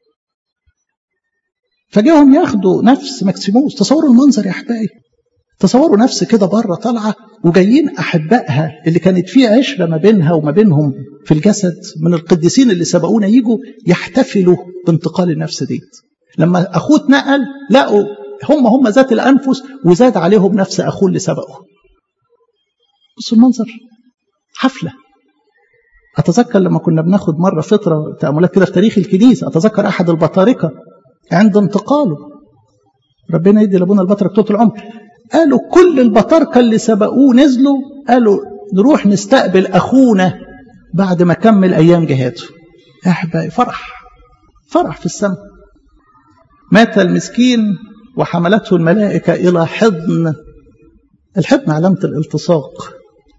فجاهم ياخدوا نفس ماكسيموس تصوروا المنظر يا احبائي تصوروا نفس كده بره طالعه وجايين احبائها اللي كانت في عشره ما بينها وما بينهم في الجسد من القديسين اللي سبقونا يجوا يحتفلوا بانتقال النفس ديت لما اخوه اتنقل لقوا هم هم ذات الانفس وزاد عليهم نفس اخوه اللي سبقه بصوا المنظر حفله اتذكر لما كنا بناخد مره فتره تاملات كده في تاريخ الكنيسه اتذكر احد البطاركه عند انتقاله ربنا يدي لابونا البطرك طول العمر قالوا كل البطاركه اللي سبقوه نزلوا قالوا نروح نستقبل اخونا بعد ما كمل ايام جهاده احبائي فرح فرح في السماء مات المسكين وحملته الملائكه الى حضن الحضن علامه الالتصاق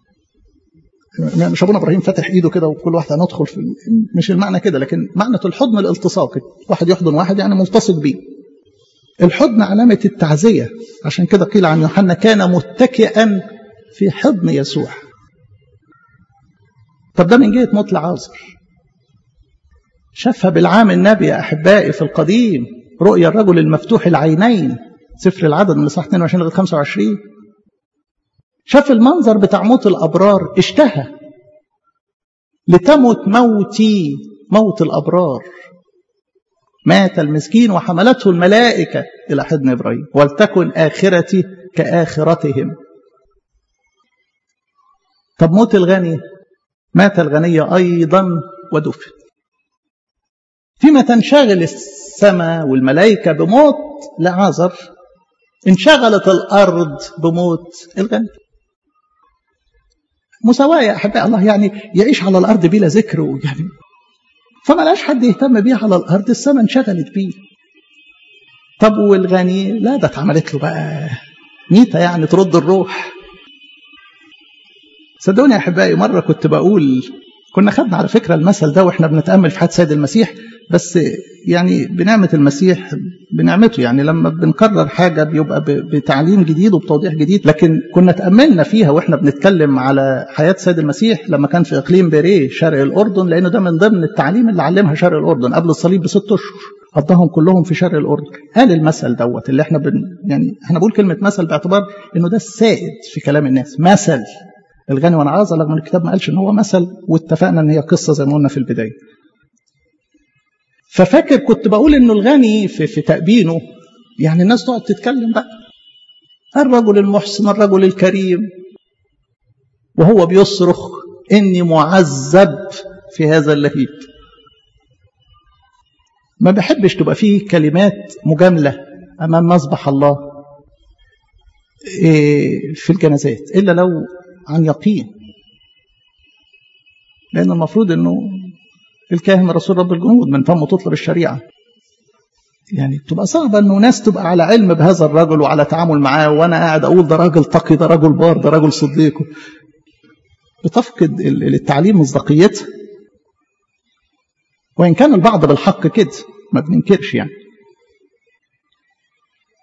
مش ابونا ابراهيم فتح ايده كده وكل واحد هندخل في مش المعنى كده لكن معنى الحضن الالتصاق واحد يحضن واحد يعني ملتصق بيه الحضن علامة التعزية عشان كده قيل عن يوحنا كان متكئا في حضن يسوع طب ده من جهة موت لعازر شافها بالعام النبي يا أحبائي في القديم رؤيا الرجل المفتوح العينين سفر العدد من الإصحاح 22 لغاية 25 شاف المنظر بتاع موت الأبرار اشتهى لتمت موتي موت الأبرار مات المسكين وحملته الملائكة إلى حضن إبراهيم ولتكن آخرتي كآخرتهم طب موت الغني مات الغني أيضا ودفن فيما تنشغل السماء والملائكة بموت لعازر انشغلت الأرض بموت الغني مساواة يا أحباء الله يعني يعيش على الأرض بلا ذكر يعني فما لاش حد يهتم بيه على الأرض السماء انشغلت بيه طب والغني لا ده اتعملت له بقى ميتة يعني ترد الروح صدقوني يا أحبائي مرة كنت بقول كنا خدنا على فكرة المثل ده واحنا بنتأمل في حياة سيد المسيح بس يعني بنعمة المسيح بنعمته يعني لما بنكرر حاجة بيبقى بتعليم جديد وبتوضيح جديد لكن كنا تأملنا فيها واحنا بنتكلم على حياة سيد المسيح لما كان في إقليم بيريه شرق الأردن لأنه ده من ضمن التعليم اللي علمها شرق الأردن قبل الصليب بست أشهر قضاهم كلهم في شرق الأردن قال المثل دوت اللي احنا بن يعني احنا بقول كلمة مثل باعتبار انه ده السائد في كلام الناس مثل الغني والعازة رغم ان الكتاب ما قالش ان هو مثل واتفقنا ان هي قصة زي ما قلنا في البداية ففاكر كنت بقول انه الغني في, في تأبينه يعني الناس تقعد تتكلم بقى الرجل المحسن الرجل الكريم وهو بيصرخ اني معذب في هذا اللهيب ما بحبش تبقى فيه كلمات مجاملة أمام مذبح الله في الجنازات إلا لو عن يقين لأن المفروض أنه الكاهن رسول رب الجنود من فمه تطلب الشريعة يعني بتبقى صعبة أنه ناس تبقى على علم بهذا الرجل وعلى تعامل معاه وأنا قاعد أقول ده راجل تقي ده راجل بار ده راجل صديق بتفقد التعليم مصداقيتها وإن كان البعض بالحق كده ما بننكرش يعني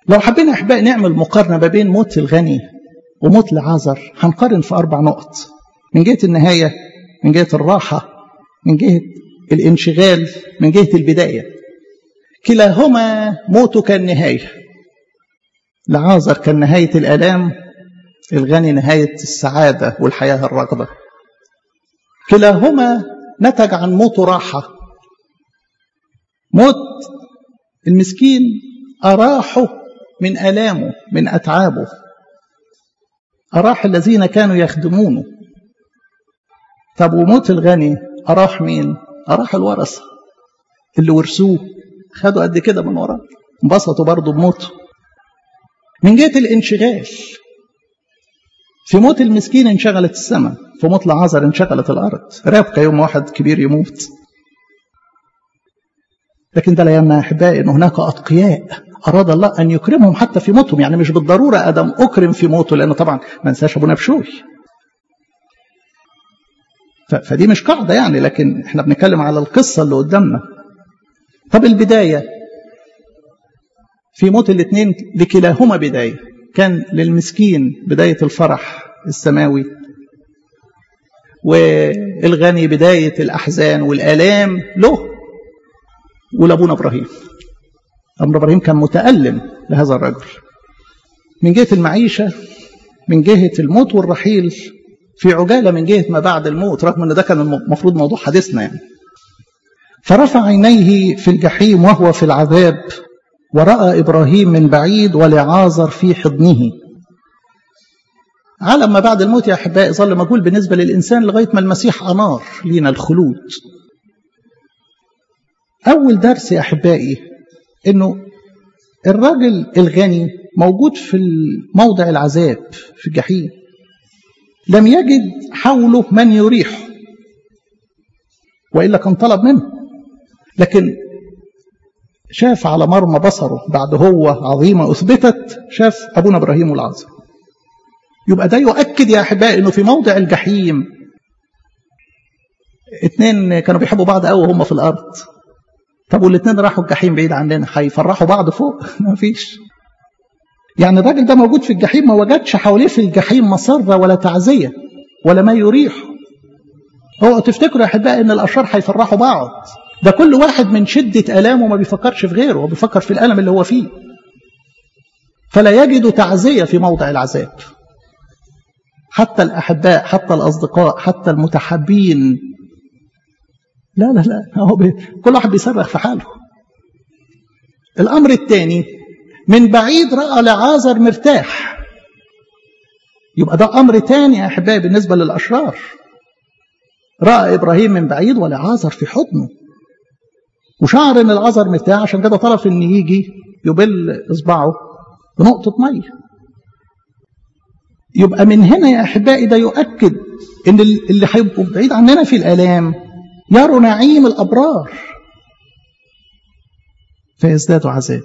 لو حبينا أحبائي نعمل مقارنة ما بين موت الغني وموت العازر هنقارن في أربع نقط من جهة النهاية من جهة الراحة من جهة الانشغال من جهة البداية كلاهما موته كان نهاية العازر كان نهاية الآلام الغني نهاية السعادة والحياة الرغبة كلاهما نتج عن موته راحة موت المسكين أراحه من آلامه من أتعابه أراح الذين كانوا يخدمونه طب وموت الغني أراح مين أراح الورثة اللي ورثوه خدوا قد كده من وراه انبسطوا برضه بموته من جهة الانشغال في موت المسكين انشغلت السماء في موت العذر انشغلت الأرض رابكة يوم واحد كبير يموت لكن ده لا يمنع أحبائي أن هناك أتقياء أراد الله أن يكرمهم حتى في موتهم يعني مش بالضرورة أدم أكرم في موته لأنه طبعا ما ننساش أبونا بشوي فدي مش قاعدة يعني لكن احنا بنتكلم على القصة اللي قدامنا طب البداية في موت الاثنين لكلاهما بداية كان للمسكين بداية الفرح السماوي والغني بداية الأحزان والآلام له ولأبونا إبراهيم أبونا إبراهيم كان متألم لهذا الرجل من جهة المعيشة من جهة الموت والرحيل في عجالة من جهة ما بعد الموت رغم أن ده كان المفروض موضوع حديثنا يعني فرفع عينيه في الجحيم وهو في العذاب ورأى إبراهيم من بعيد ولعازر في حضنه عالم ما بعد الموت يا أحبائي ظل مجهول بالنسبة للإنسان لغاية ما المسيح أنار لينا الخلود أول درس يا أحبائي إنه الراجل الغني موجود في موضع العذاب في الجحيم لم يجد حوله من يريحه وإلا كان طلب منه لكن شاف على مرمى بصره بعد هو عظيمة أثبتت شاف أبونا إبراهيم والعازر يبقى ده يؤكد يا أحبائي أنه في موضع الجحيم اتنين كانوا بيحبوا بعض قوي هم في الأرض طب والاتنين راحوا الجحيم بعيد عننا هيفرحوا بعض فوق ما فيش يعني الراجل ده موجود في الجحيم ما وجدش حواليه في الجحيم مسرة ولا تعزية ولا ما يريحه هو تفتكروا يا أحبائي أن الأشرار هيفرحوا بعض ده كل واحد من شدة ألامه ما بيفكرش في غيره هو بيفكر في الألم اللي هو فيه فلا يجد تعزية في موضع العذاب حتى الأحباء حتى الأصدقاء حتى المتحبين لا لا لا هو بي... كل واحد بيصرخ في حاله الأمر الثاني من بعيد رأى لعازر مرتاح يبقى ده أمر تاني يا أحبائي بالنسبة للأشرار رأى إبراهيم من بعيد ولعازر في حضنه وشعر ان العذر مرتاح عشان كده طلب ان يجي يبل اصبعه بنقطه ميه يبقى من هنا يا احبائي ده يؤكد ان اللي هيبقوا بعيد عننا في الالام يروا نعيم الابرار فيزدادوا عذاب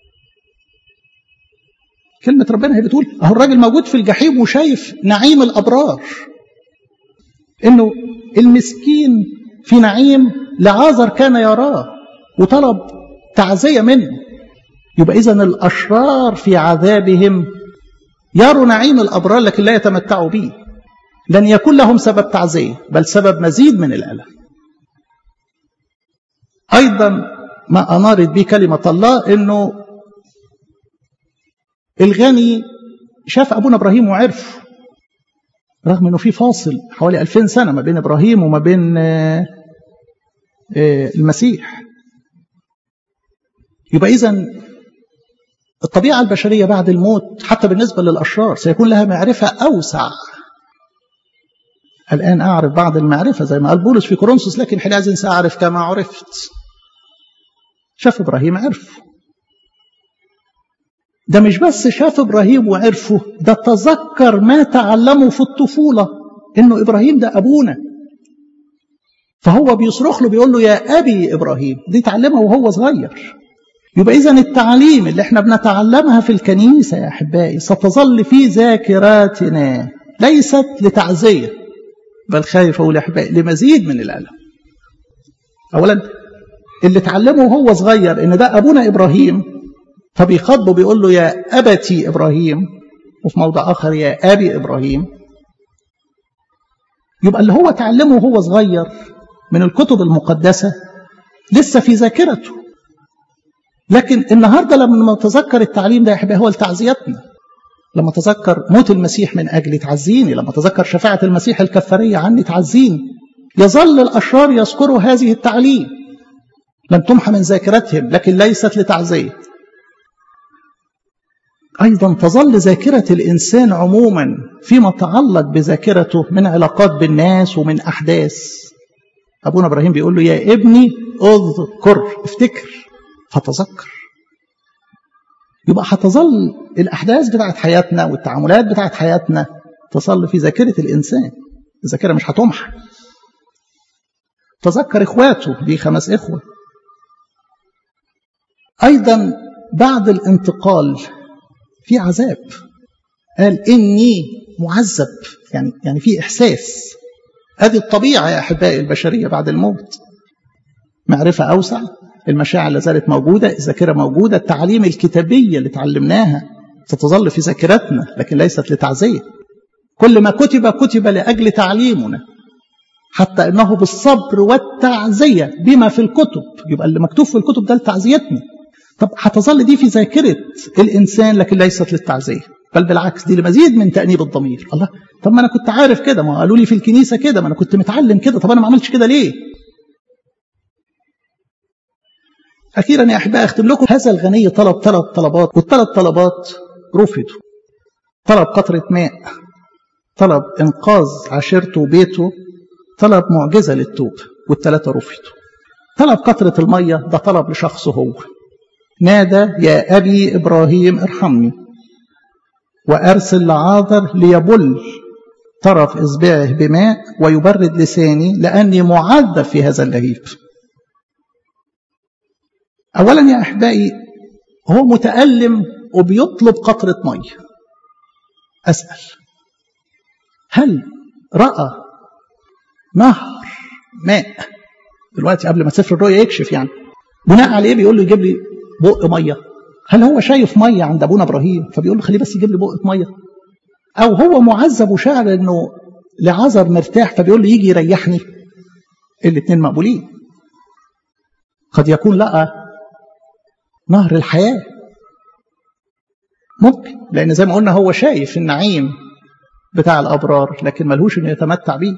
كلمة ربنا هي بتقول اهو الراجل موجود في الجحيم وشايف نعيم الابرار انه المسكين في نعيم لعازر كان يراه وطلب تعزية منه يبقى إذا الأشرار في عذابهم يروا نعيم الأبرار لكن لا يتمتعوا به لن يكون لهم سبب تعزية بل سبب مزيد من الألم أيضا ما أنارت به كلمة الله أنه الغني شاف أبونا إبراهيم وعرف رغم أنه في فاصل حوالي ألفين سنة ما بين إبراهيم وما بين المسيح يبقى إذا الطبيعة البشرية بعد الموت حتى بالنسبة للأشرار سيكون لها معرفة أوسع الآن أعرف بعض المعرفة زي ما قال بولس في كورنثوس لكن حينئذ سأعرف كما عرفت شاف إبراهيم عرفه ده مش بس شاف إبراهيم وعرفه ده تذكر ما تعلمه في الطفولة إنه إبراهيم ده أبونا فهو بيصرخ له بيقول له يا أبي إبراهيم دي تعلمها وهو صغير يبقى إذا التعليم اللي احنا بنتعلمها في الكنيسة يا أحبائي ستظل في ذاكراتنا ليست لتعزية بل خايف أقول يا أحبائي لمزيد من الألم أولا اللي اتعلمه وهو صغير إن ده أبونا إبراهيم فبيخاطبه بيقول له يا أبتي إبراهيم وفي موضع آخر يا أبي إبراهيم يبقى اللي هو تعلمه وهو صغير من الكتب المقدسة لسه في ذاكرته لكن النهاردة لما نتذكر التعليم ده يا هو لتعزيتنا لما تذكر موت المسيح من أجلي تعزيني لما تذكر شفاعة المسيح الكفارية عني تعزيني يظل الأشرار يذكروا هذه التعليم لم تمحى من ذاكرتهم لكن ليست لتعزية أيضا تظل ذاكرة الإنسان عموما فيما تعلق بذاكرته من علاقات بالناس ومن أحداث أبونا إبراهيم بيقول له يا ابني اذكر افتكر فتذكر يبقى هتظل الأحداث بتاعت حياتنا والتعاملات بتاعت حياتنا تصل في ذاكرة الإنسان الذاكرة مش هتمحى تذكر إخواته دي خمس إخوة أيضا بعد الانتقال في عذاب قال إني معذب يعني يعني في إحساس هذه الطبيعة يا أحبائي البشرية بعد الموت معرفة أوسع المشاعر لا زالت موجودة الذاكرة موجودة التعاليم الكتابية اللي تعلمناها ستظل في ذاكرتنا لكن ليست لتعزية كل ما كتب كتب لأجل تعليمنا حتى أنه بالصبر والتعزية بما في الكتب يبقى اللي مكتوب في الكتب ده لتعزيتنا طب هتظل دي في ذاكرة الإنسان لكن ليست للتعزية بل بالعكس دي لمزيد من تأنيب الضمير الله طب ما أنا كنت عارف كده ما قالوا لي في الكنيسة كده ما أنا كنت متعلم كده طب أنا ما عملتش كده ليه أخيرا يا أحبائي أختم لكم هذا الغني طلب ثلاث طلبات والثلاث طلبات رفضوا طلب قطرة ماء طلب إنقاذ عشيرته وبيته طلب معجزة للتوب والثلاثة رفضوا طلب قطرة المية ده طلب لشخصه هو نادى يا أبي إبراهيم ارحمني وأرسل لعاذر ليبل طرف إصبعه بماء ويبرد لساني لأني معذب في هذا اللهيب أولا يا أحبائي هو متألم وبيطلب قطرة مية أسأل هل رأى نهر ماء دلوقتي قبل ما سفر الرؤيا يكشف يعني بناء عليه بيقول له يجيب لي بق مية هل هو شايف مية عند أبونا إبراهيم فبيقول له خليه بس يجيب لي بقة مية أو هو معذب وشاعر إنه لعذر مرتاح فبيقول له يجي يريحني الاثنين مقبولين قد يكون لقى نهر الحياة ممكن لأن زي ما قلنا هو شايف النعيم بتاع الأبرار لكن ملهوش إنه يتمتع بيه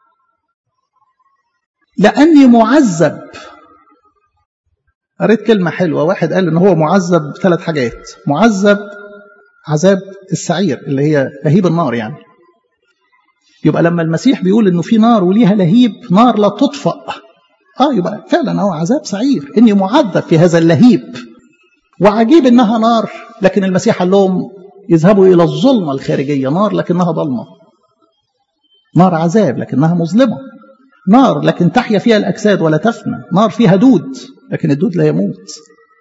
لأني معذب قريت كلمة حلوة واحد قال إن هو معذب بثلاث حاجات معذب عذاب السعير اللي هي لهيب النار يعني يبقى لما المسيح بيقول إنه في نار وليها لهيب نار لا تطفأ اه يبقى فعلا هو عذاب سعير اني معذب في هذا اللهيب وعجيب انها نار لكن المسيح قال لهم يذهبوا الى الظلمه الخارجيه نار لكنها ضلمه نار عذاب لكنها مظلمه نار لكن تحيا فيها الاجساد ولا تفنى نار فيها دود لكن الدود لا يموت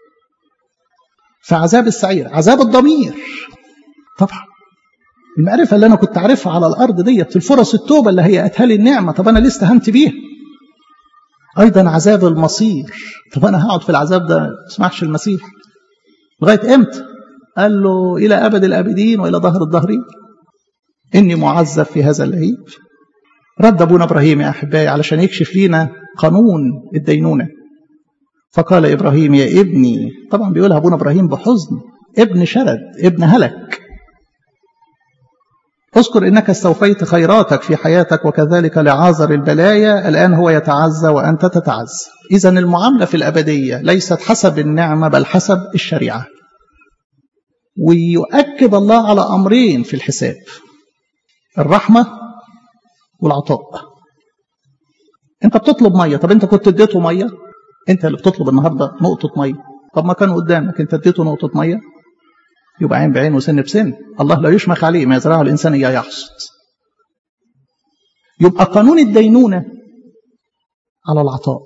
فعذاب السعير عذاب الضمير طبعا المعرفه اللي انا كنت عارفها على الارض ديت الفرص التوبه اللي هي اتها لي النعمه طب انا ليه استهنت بيها ايضا عذاب المصير طب انا هقعد في العذاب ده ما اسمعش المسيح لغايه امتى قال له الى ابد الابدين والى ظهر الظهرين اني معذب في هذا اللهيب رد ابونا ابراهيم يا احبائي علشان يكشف لينا قانون الدينونه فقال ابراهيم يا ابني طبعا بيقولها ابونا ابراهيم بحزن ابن شرد ابن هلك اذكر انك استوفيت خيراتك في حياتك وكذلك لعازر البلايا الان هو يتعزى وانت تتعزى اذا المعامله في الابديه ليست حسب النعمه بل حسب الشريعه ويؤكد الله على امرين في الحساب الرحمه والعطاء انت بتطلب ميه طب انت كنت اديته ميه انت اللي بتطلب النهارده نقطه ميه طب ما كان قدامك انت اديته نقطه ميه يبقى عين بعين وسن بسن الله لا يشمخ عليه ما يزرعه الإنسان إياه يحصد يبقى قانون الدينونة على العطاء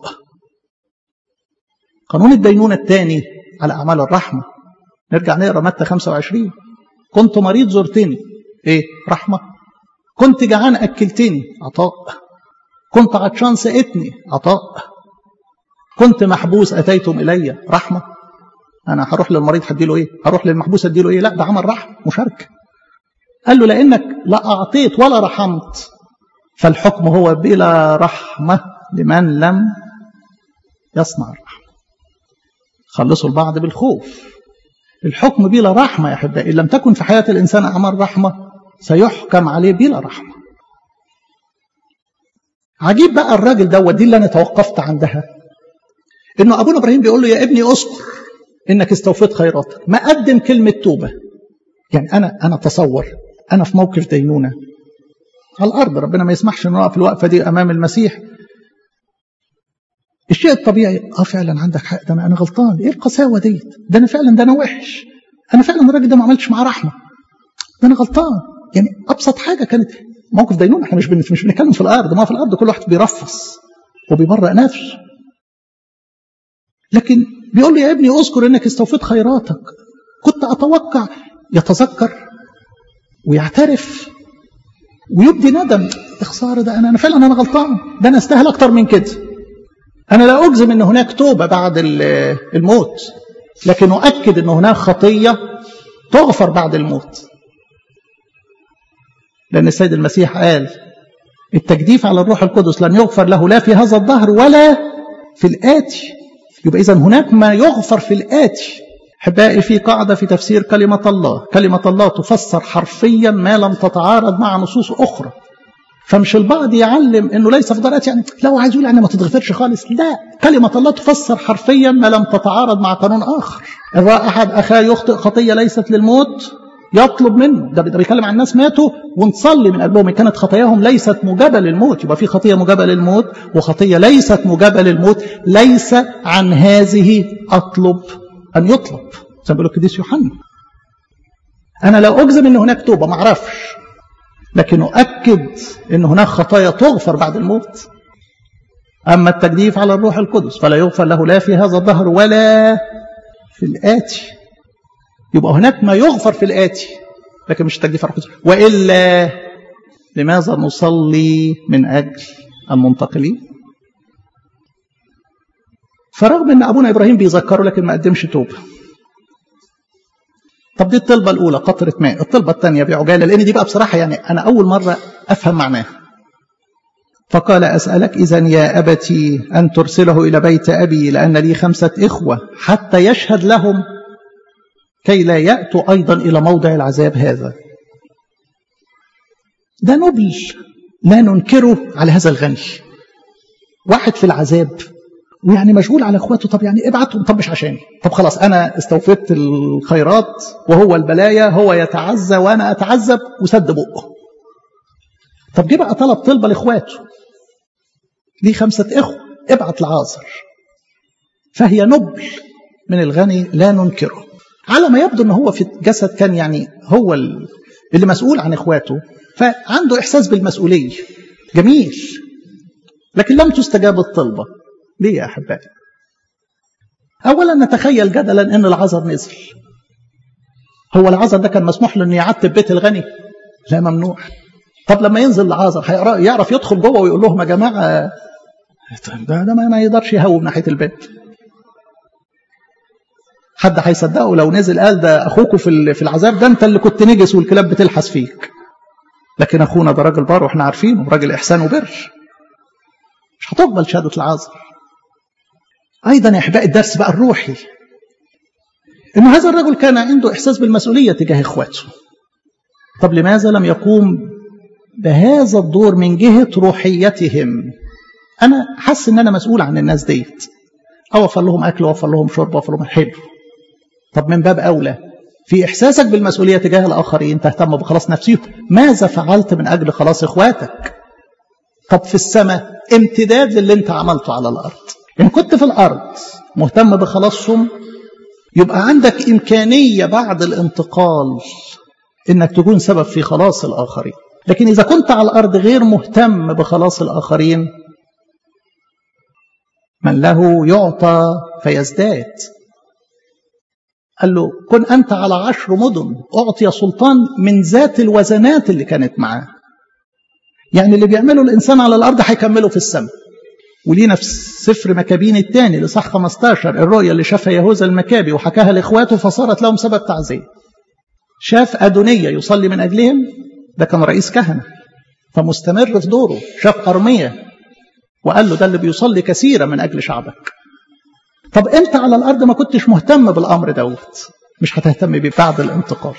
قانون الدينونة الثاني على أعمال الرحمة نرجع نقرأ متى 25 كنت مريض زرتني إيه رحمة كنت جعان أكلتني عطاء كنت عطشان سقتني عطاء كنت محبوس أتيتم إلي رحمة انا هروح للمريض هديله ايه هروح للمحبوس اديله ايه لا ده عمل رحم مشاركه قال له لانك لا اعطيت ولا رحمت فالحكم هو بلا رحمه لمن لم يصنع الرحمه خلصوا البعض بالخوف الحكم بلا رحمه يا احبائي ان لم تكن في حياه الانسان اعمال رحمه سيحكم عليه بلا رحمه عجيب بقى الراجل ده ودي اللي انا توقفت عندها انه ابونا ابراهيم بيقول له يا ابني اذكر انك استوفيت خيراتك ما قدم كلمه توبه يعني انا انا تصور انا في موقف دينونه على الارض ربنا ما يسمحش ان اقف الوقفه دي امام المسيح الشيء الطبيعي اه فعلا عندك حق ده انا انا غلطان ايه القساوه ديت ده انا فعلا ده انا وحش انا فعلا الراجل ده ما عملتش معاه رحمه ده انا غلطان يعني ابسط حاجه كانت موقف دينونه احنا مش بن... مش بنتكلم في الارض ما في الارض كل واحد بيرفص وبيبرأ نفسه لكن بيقول لي يا ابني اذكر انك استوفيت خيراتك كنت اتوقع يتذكر ويعترف ويبدي ندم خساره ده انا انا فعلا انا غلطان ده انا استاهل اكتر من كده انا لا اجزم ان هناك توبه بعد الموت لكن اؤكد ان هناك خطيه تغفر بعد الموت لان السيد المسيح قال التجديف على الروح القدس لن يغفر له لا في هذا الظهر ولا في الاتي يبقى اذا هناك ما يغفر في الاتي احبائي في قاعده في تفسير كلمه الله كلمه الله تفسر حرفيا ما لم تتعارض مع نصوص اخرى فمش البعض يعلم انه ليس في ضرات يعني لو عايز يقول يعني ما تتغفرش خالص لا كلمه الله تفسر حرفيا ما لم تتعارض مع قانون اخر ان راى احد اخاه يخطئ خطيه ليست للموت يطلب منه ده بيتكلم عن ناس ماتوا ونصلي من قلبهم ان كانت خطاياهم ليست موجبه للموت يبقى في خطيه موجبه للموت وخطيه ليست موجبه للموت ليس عن هذه اطلب ان يطلب زي ما بيقول القديس يوحنا انا لو اجزم ان هناك توبه ما اعرفش لكن اؤكد ان هناك خطايا تغفر بعد الموت اما التجديف على الروح القدس فلا يغفر له لا في هذا الظهر ولا في الاتي يبقى هناك ما يغفر في الآتي لكن مش التجديف على القدس وإلا لماذا نصلي من أجل المنتقلين فرغم أن أبونا إبراهيم بيذكره لكن ما قدمش توبة طب دي الطلبة الأولى قطرة ماء الطلبة الثانية بعجالة لأن دي بقى بصراحة يعني أنا أول مرة أفهم معناها فقال أسألك إذا يا أبتي أن ترسله إلى بيت أبي لأن لي خمسة إخوة حتى يشهد لهم كي لا يأتوا أيضا إلى موضع العذاب هذا ده نبل لا ننكره على هذا الغني واحد في العذاب ويعني مشغول على اخواته طب يعني ابعتهم طب مش عشاني طب خلاص انا استوفيت الخيرات وهو البلايا هو يتعزى وانا اتعذب وسد بقه طب جه بقى طلب طلبه لاخواته ليه خمسه اخوه ابعت لعازر فهي نبل من الغني لا ننكره على ما يبدو ان هو في الجسد كان يعني هو اللي مسؤول عن اخواته فعنده احساس بالمسؤوليه جميل لكن لم تستجاب الطلبه ليه يا احبائي اولا نتخيل جدلا ان العذر نزل هو العذر ده كان مسموح له انه يعتب بيت الغني لا ممنوع طب لما ينزل العذر يعرف يدخل جوه ويقول لهم يا جماعه ده, ده ما يقدرش يهوب ناحيه البيت حد هيصدقه لو نزل قال ده اخوكوا في في العذاب ده انت اللي كنت نجس والكلاب بتلحس فيك لكن اخونا ده راجل بار واحنا عارفينه راجل احسان وبر مش هتقبل شهاده العذر ايضا يا احبائي الدرس بقى الروحي ان هذا الرجل كان عنده احساس بالمسؤوليه تجاه اخواته طب لماذا لم يقوم بهذا الدور من جهه روحيتهم انا حاسس ان انا مسؤول عن الناس ديت اوفر لهم اكل اوفر لهم شرب اوفر لهم حلو طب من باب اولى في احساسك بالمسؤوليه تجاه الاخرين تهتم بخلاص نفسهم ماذا فعلت من اجل خلاص اخواتك طب في السماء امتداد للي انت عملته على الارض ان كنت في الارض مهتم بخلاصهم يبقى عندك امكانيه بعد الانتقال انك تكون سبب في خلاص الاخرين لكن اذا كنت على الارض غير مهتم بخلاص الاخرين من له يعطى فيزداد قال له كن أنت على عشر مدن أعطي سلطان من ذات الوزنات اللي كانت معاه يعني اللي بيعمله الإنسان على الأرض هيكمله في السماء ولينا في سفر مكابين الثاني لصح 15 الرؤيا اللي شافها يهوذا المكابي وحكاها لاخواته فصارت لهم سبب تعزيه شاف أدونية يصلي من أجلهم ده كان رئيس كهنة فمستمر في دوره شاف أرمية وقال له ده اللي بيصلي كثيرا من أجل شعبك طب أنت على الأرض ما كنتش مهتم بالأمر دوت مش هتهتم بيه بعد الانتقال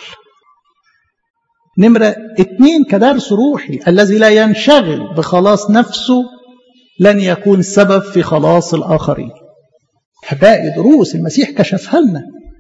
نمرة اتنين كدرس روحي الذي لا ينشغل بخلاص نفسه لن يكون سبب في خلاص الآخرين أحبائي دروس المسيح كشفها لنا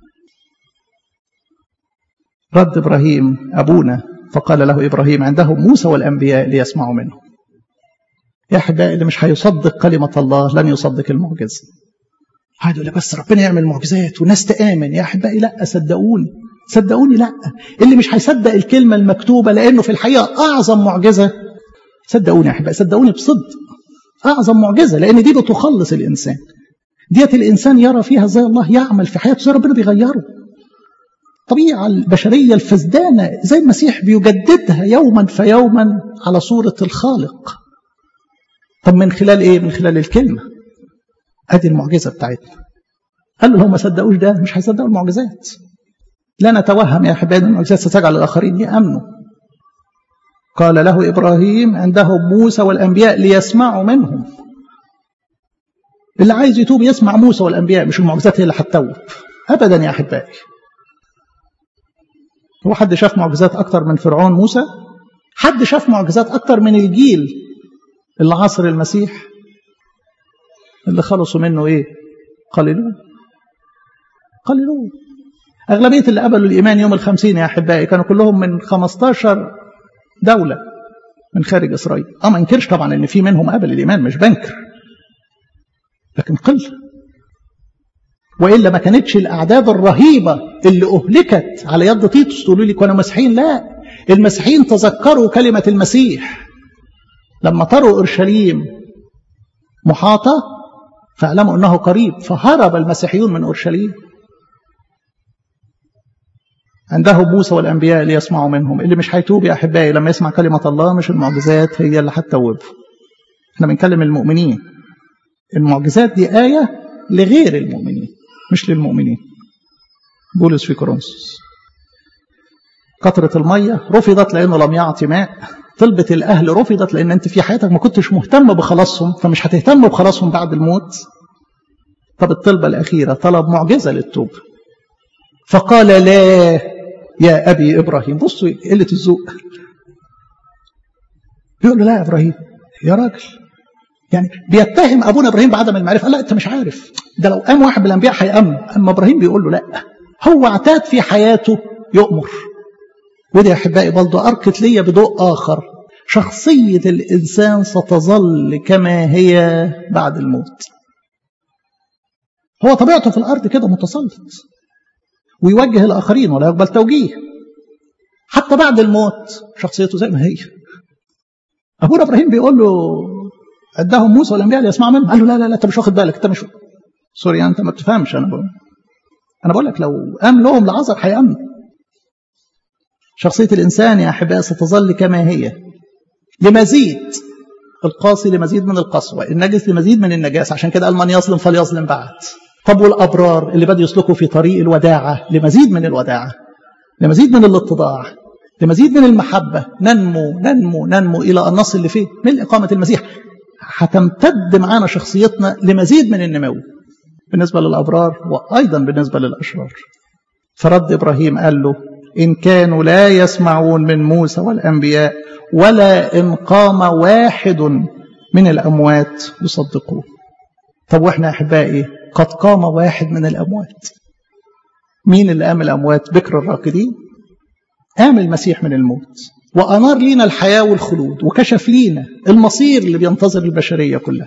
رد إبراهيم أبونا فقال له إبراهيم عنده موسى والأنبياء ليسمعوا منه يا أحبائي اللي مش هيصدق كلمة الله لن يصدق المعجزة هذا يقول بس ربنا يعمل معجزات والناس تآمن يا أحبائي لا صدقوني صدقوني لا اللي مش هيصدق الكلمة المكتوبة لأنه في الحقيقة أعظم معجزة صدقوني يا أحبائي صدقوني بصدق أعظم معجزة لأن دي بتخلص الإنسان ديت الإنسان يرى فيها زي الله يعمل في حياته زي ربنا بيغيره الطبيعة البشرية الفسدانة زي المسيح بيجددها يوما فيوما على صورة الخالق طب من خلال ايه من خلال الكلمة ادي المعجزة بتاعتنا قال له لو ما صدقوش ده مش هيصدقوا المعجزات لا نتوهم يا احبائي ان المعجزات ستجعل الاخرين يامنوا قال له ابراهيم عندهم موسى والانبياء ليسمعوا منهم اللي عايز يتوب يسمع موسى والانبياء مش المعجزات هي اللي هتتوب ابدا يا احبائي هو حد شاف معجزات أكتر من فرعون موسى حد شاف معجزات أكتر من الجيل اللي عصر المسيح اللي خلصوا منه إيه قليلون قليلون أغلبية اللي قبلوا الإيمان يوم الخمسين يا أحبائي كانوا كلهم من 15 دولة من خارج إسرائيل أه ما انكرش طبعا إن في منهم قبل الإيمان مش بنكر لكن قل والا ما كانتش الاعداد الرهيبه اللي اهلكت على يد تيتوس تقولوا لي كانوا مسيحيين لا المسيحيين تذكروا كلمه المسيح لما تروا اورشليم محاطه فاعلموا انه قريب فهرب المسيحيون من اورشليم عندهم موسى والانبياء ليسمعوا منهم اللي مش هيتوب يا احبائي لما يسمع كلمه الله مش المعجزات هي اللي هتتوبه احنا بنكلم المؤمنين المعجزات دي ايه لغير المؤمنين مش للمؤمنين بولس في كورنثوس قطرة المية رفضت لأنه لم يعطي ماء طلبة الأهل رفضت لأن أنت في حياتك ما كنتش مهتم بخلاصهم فمش هتهتم بخلاصهم بعد الموت طب الطلبة الأخيرة طلب معجزة للتوبة فقال لا يا أبي إبراهيم بصوا قلة الذوق بيقول له لا يا إبراهيم يا راجل يعني بيتهم ابونا ابراهيم بعدم المعرفه لا انت مش عارف ده لو قام واحد من الانبياء هيامن اما ابراهيم بيقول له لا هو اعتاد في حياته يؤمر ودي يا احبائي برضه اركت ليا بضوء اخر شخصيه الانسان ستظل كما هي بعد الموت هو طبيعته في الارض كده متسلط ويوجه الاخرين ولا يقبل توجيه حتى بعد الموت شخصيته زي ما هي ابونا ابراهيم بيقول له اداهم موسى والانبياء ليسمعوا منه قال له لا لا لا انت مش واخد بالك انت مش سوري انت ما بتفهمش انا بقول انا بقول لك لو قام لهم لعذر هيامن شخصيه الانسان يا احبائي ستظل كما هي لمزيد القاسي لمزيد من القسوه النجس لمزيد من النجاسه عشان كده قال من يظلم فليظلم بعد طب والابرار اللي بدوا يسلكوا في طريق الوداعه لمزيد من الوداعه لمزيد من الاتضاع لمزيد من المحبه ننمو ننمو ننمو الى ان نصل لفين من اقامه المسيح هتمتد معانا شخصيتنا لمزيد من النمو بالنسبة للأبرار وأيضا بالنسبة للأشرار فرد إبراهيم قال له إن كانوا لا يسمعون من موسى والأنبياء ولا إن قام واحد من الأموات يصدقوه طب وإحنا أحبائي قد قام واحد من الأموات مين اللي قام الأموات بكر الراقدين قام المسيح من الموت وأنار لينا الحياة والخلود وكشف لينا المصير اللي بينتظر البشرية كلها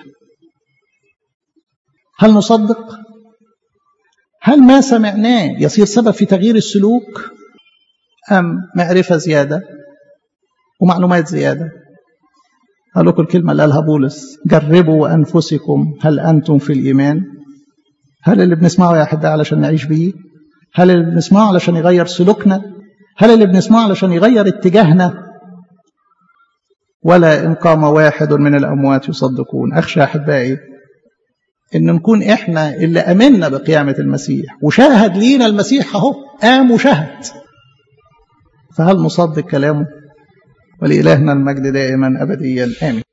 هل نصدق؟ هل ما سمعناه يصير سبب في تغيير السلوك؟ أم معرفة زيادة ومعلومات زيادة؟ قال لكم الكلمة اللي قالها بولس جربوا أنفسكم هل أنتم في الإيمان؟ هل اللي بنسمعه يا أحبائي علشان نعيش بيه؟ هل اللي بنسمعه علشان يغير سلوكنا؟ هل اللي بنسمعه علشان يغير اتجاهنا ولا إن قام واحد من الأموات يصدقون أخشى أحبائي إن نكون إحنا اللي أمنا بقيامة المسيح وشاهد لينا المسيح أهو قام وشهد فهل نصدق كلامه ولإلهنا المجد دائما أبديا آمين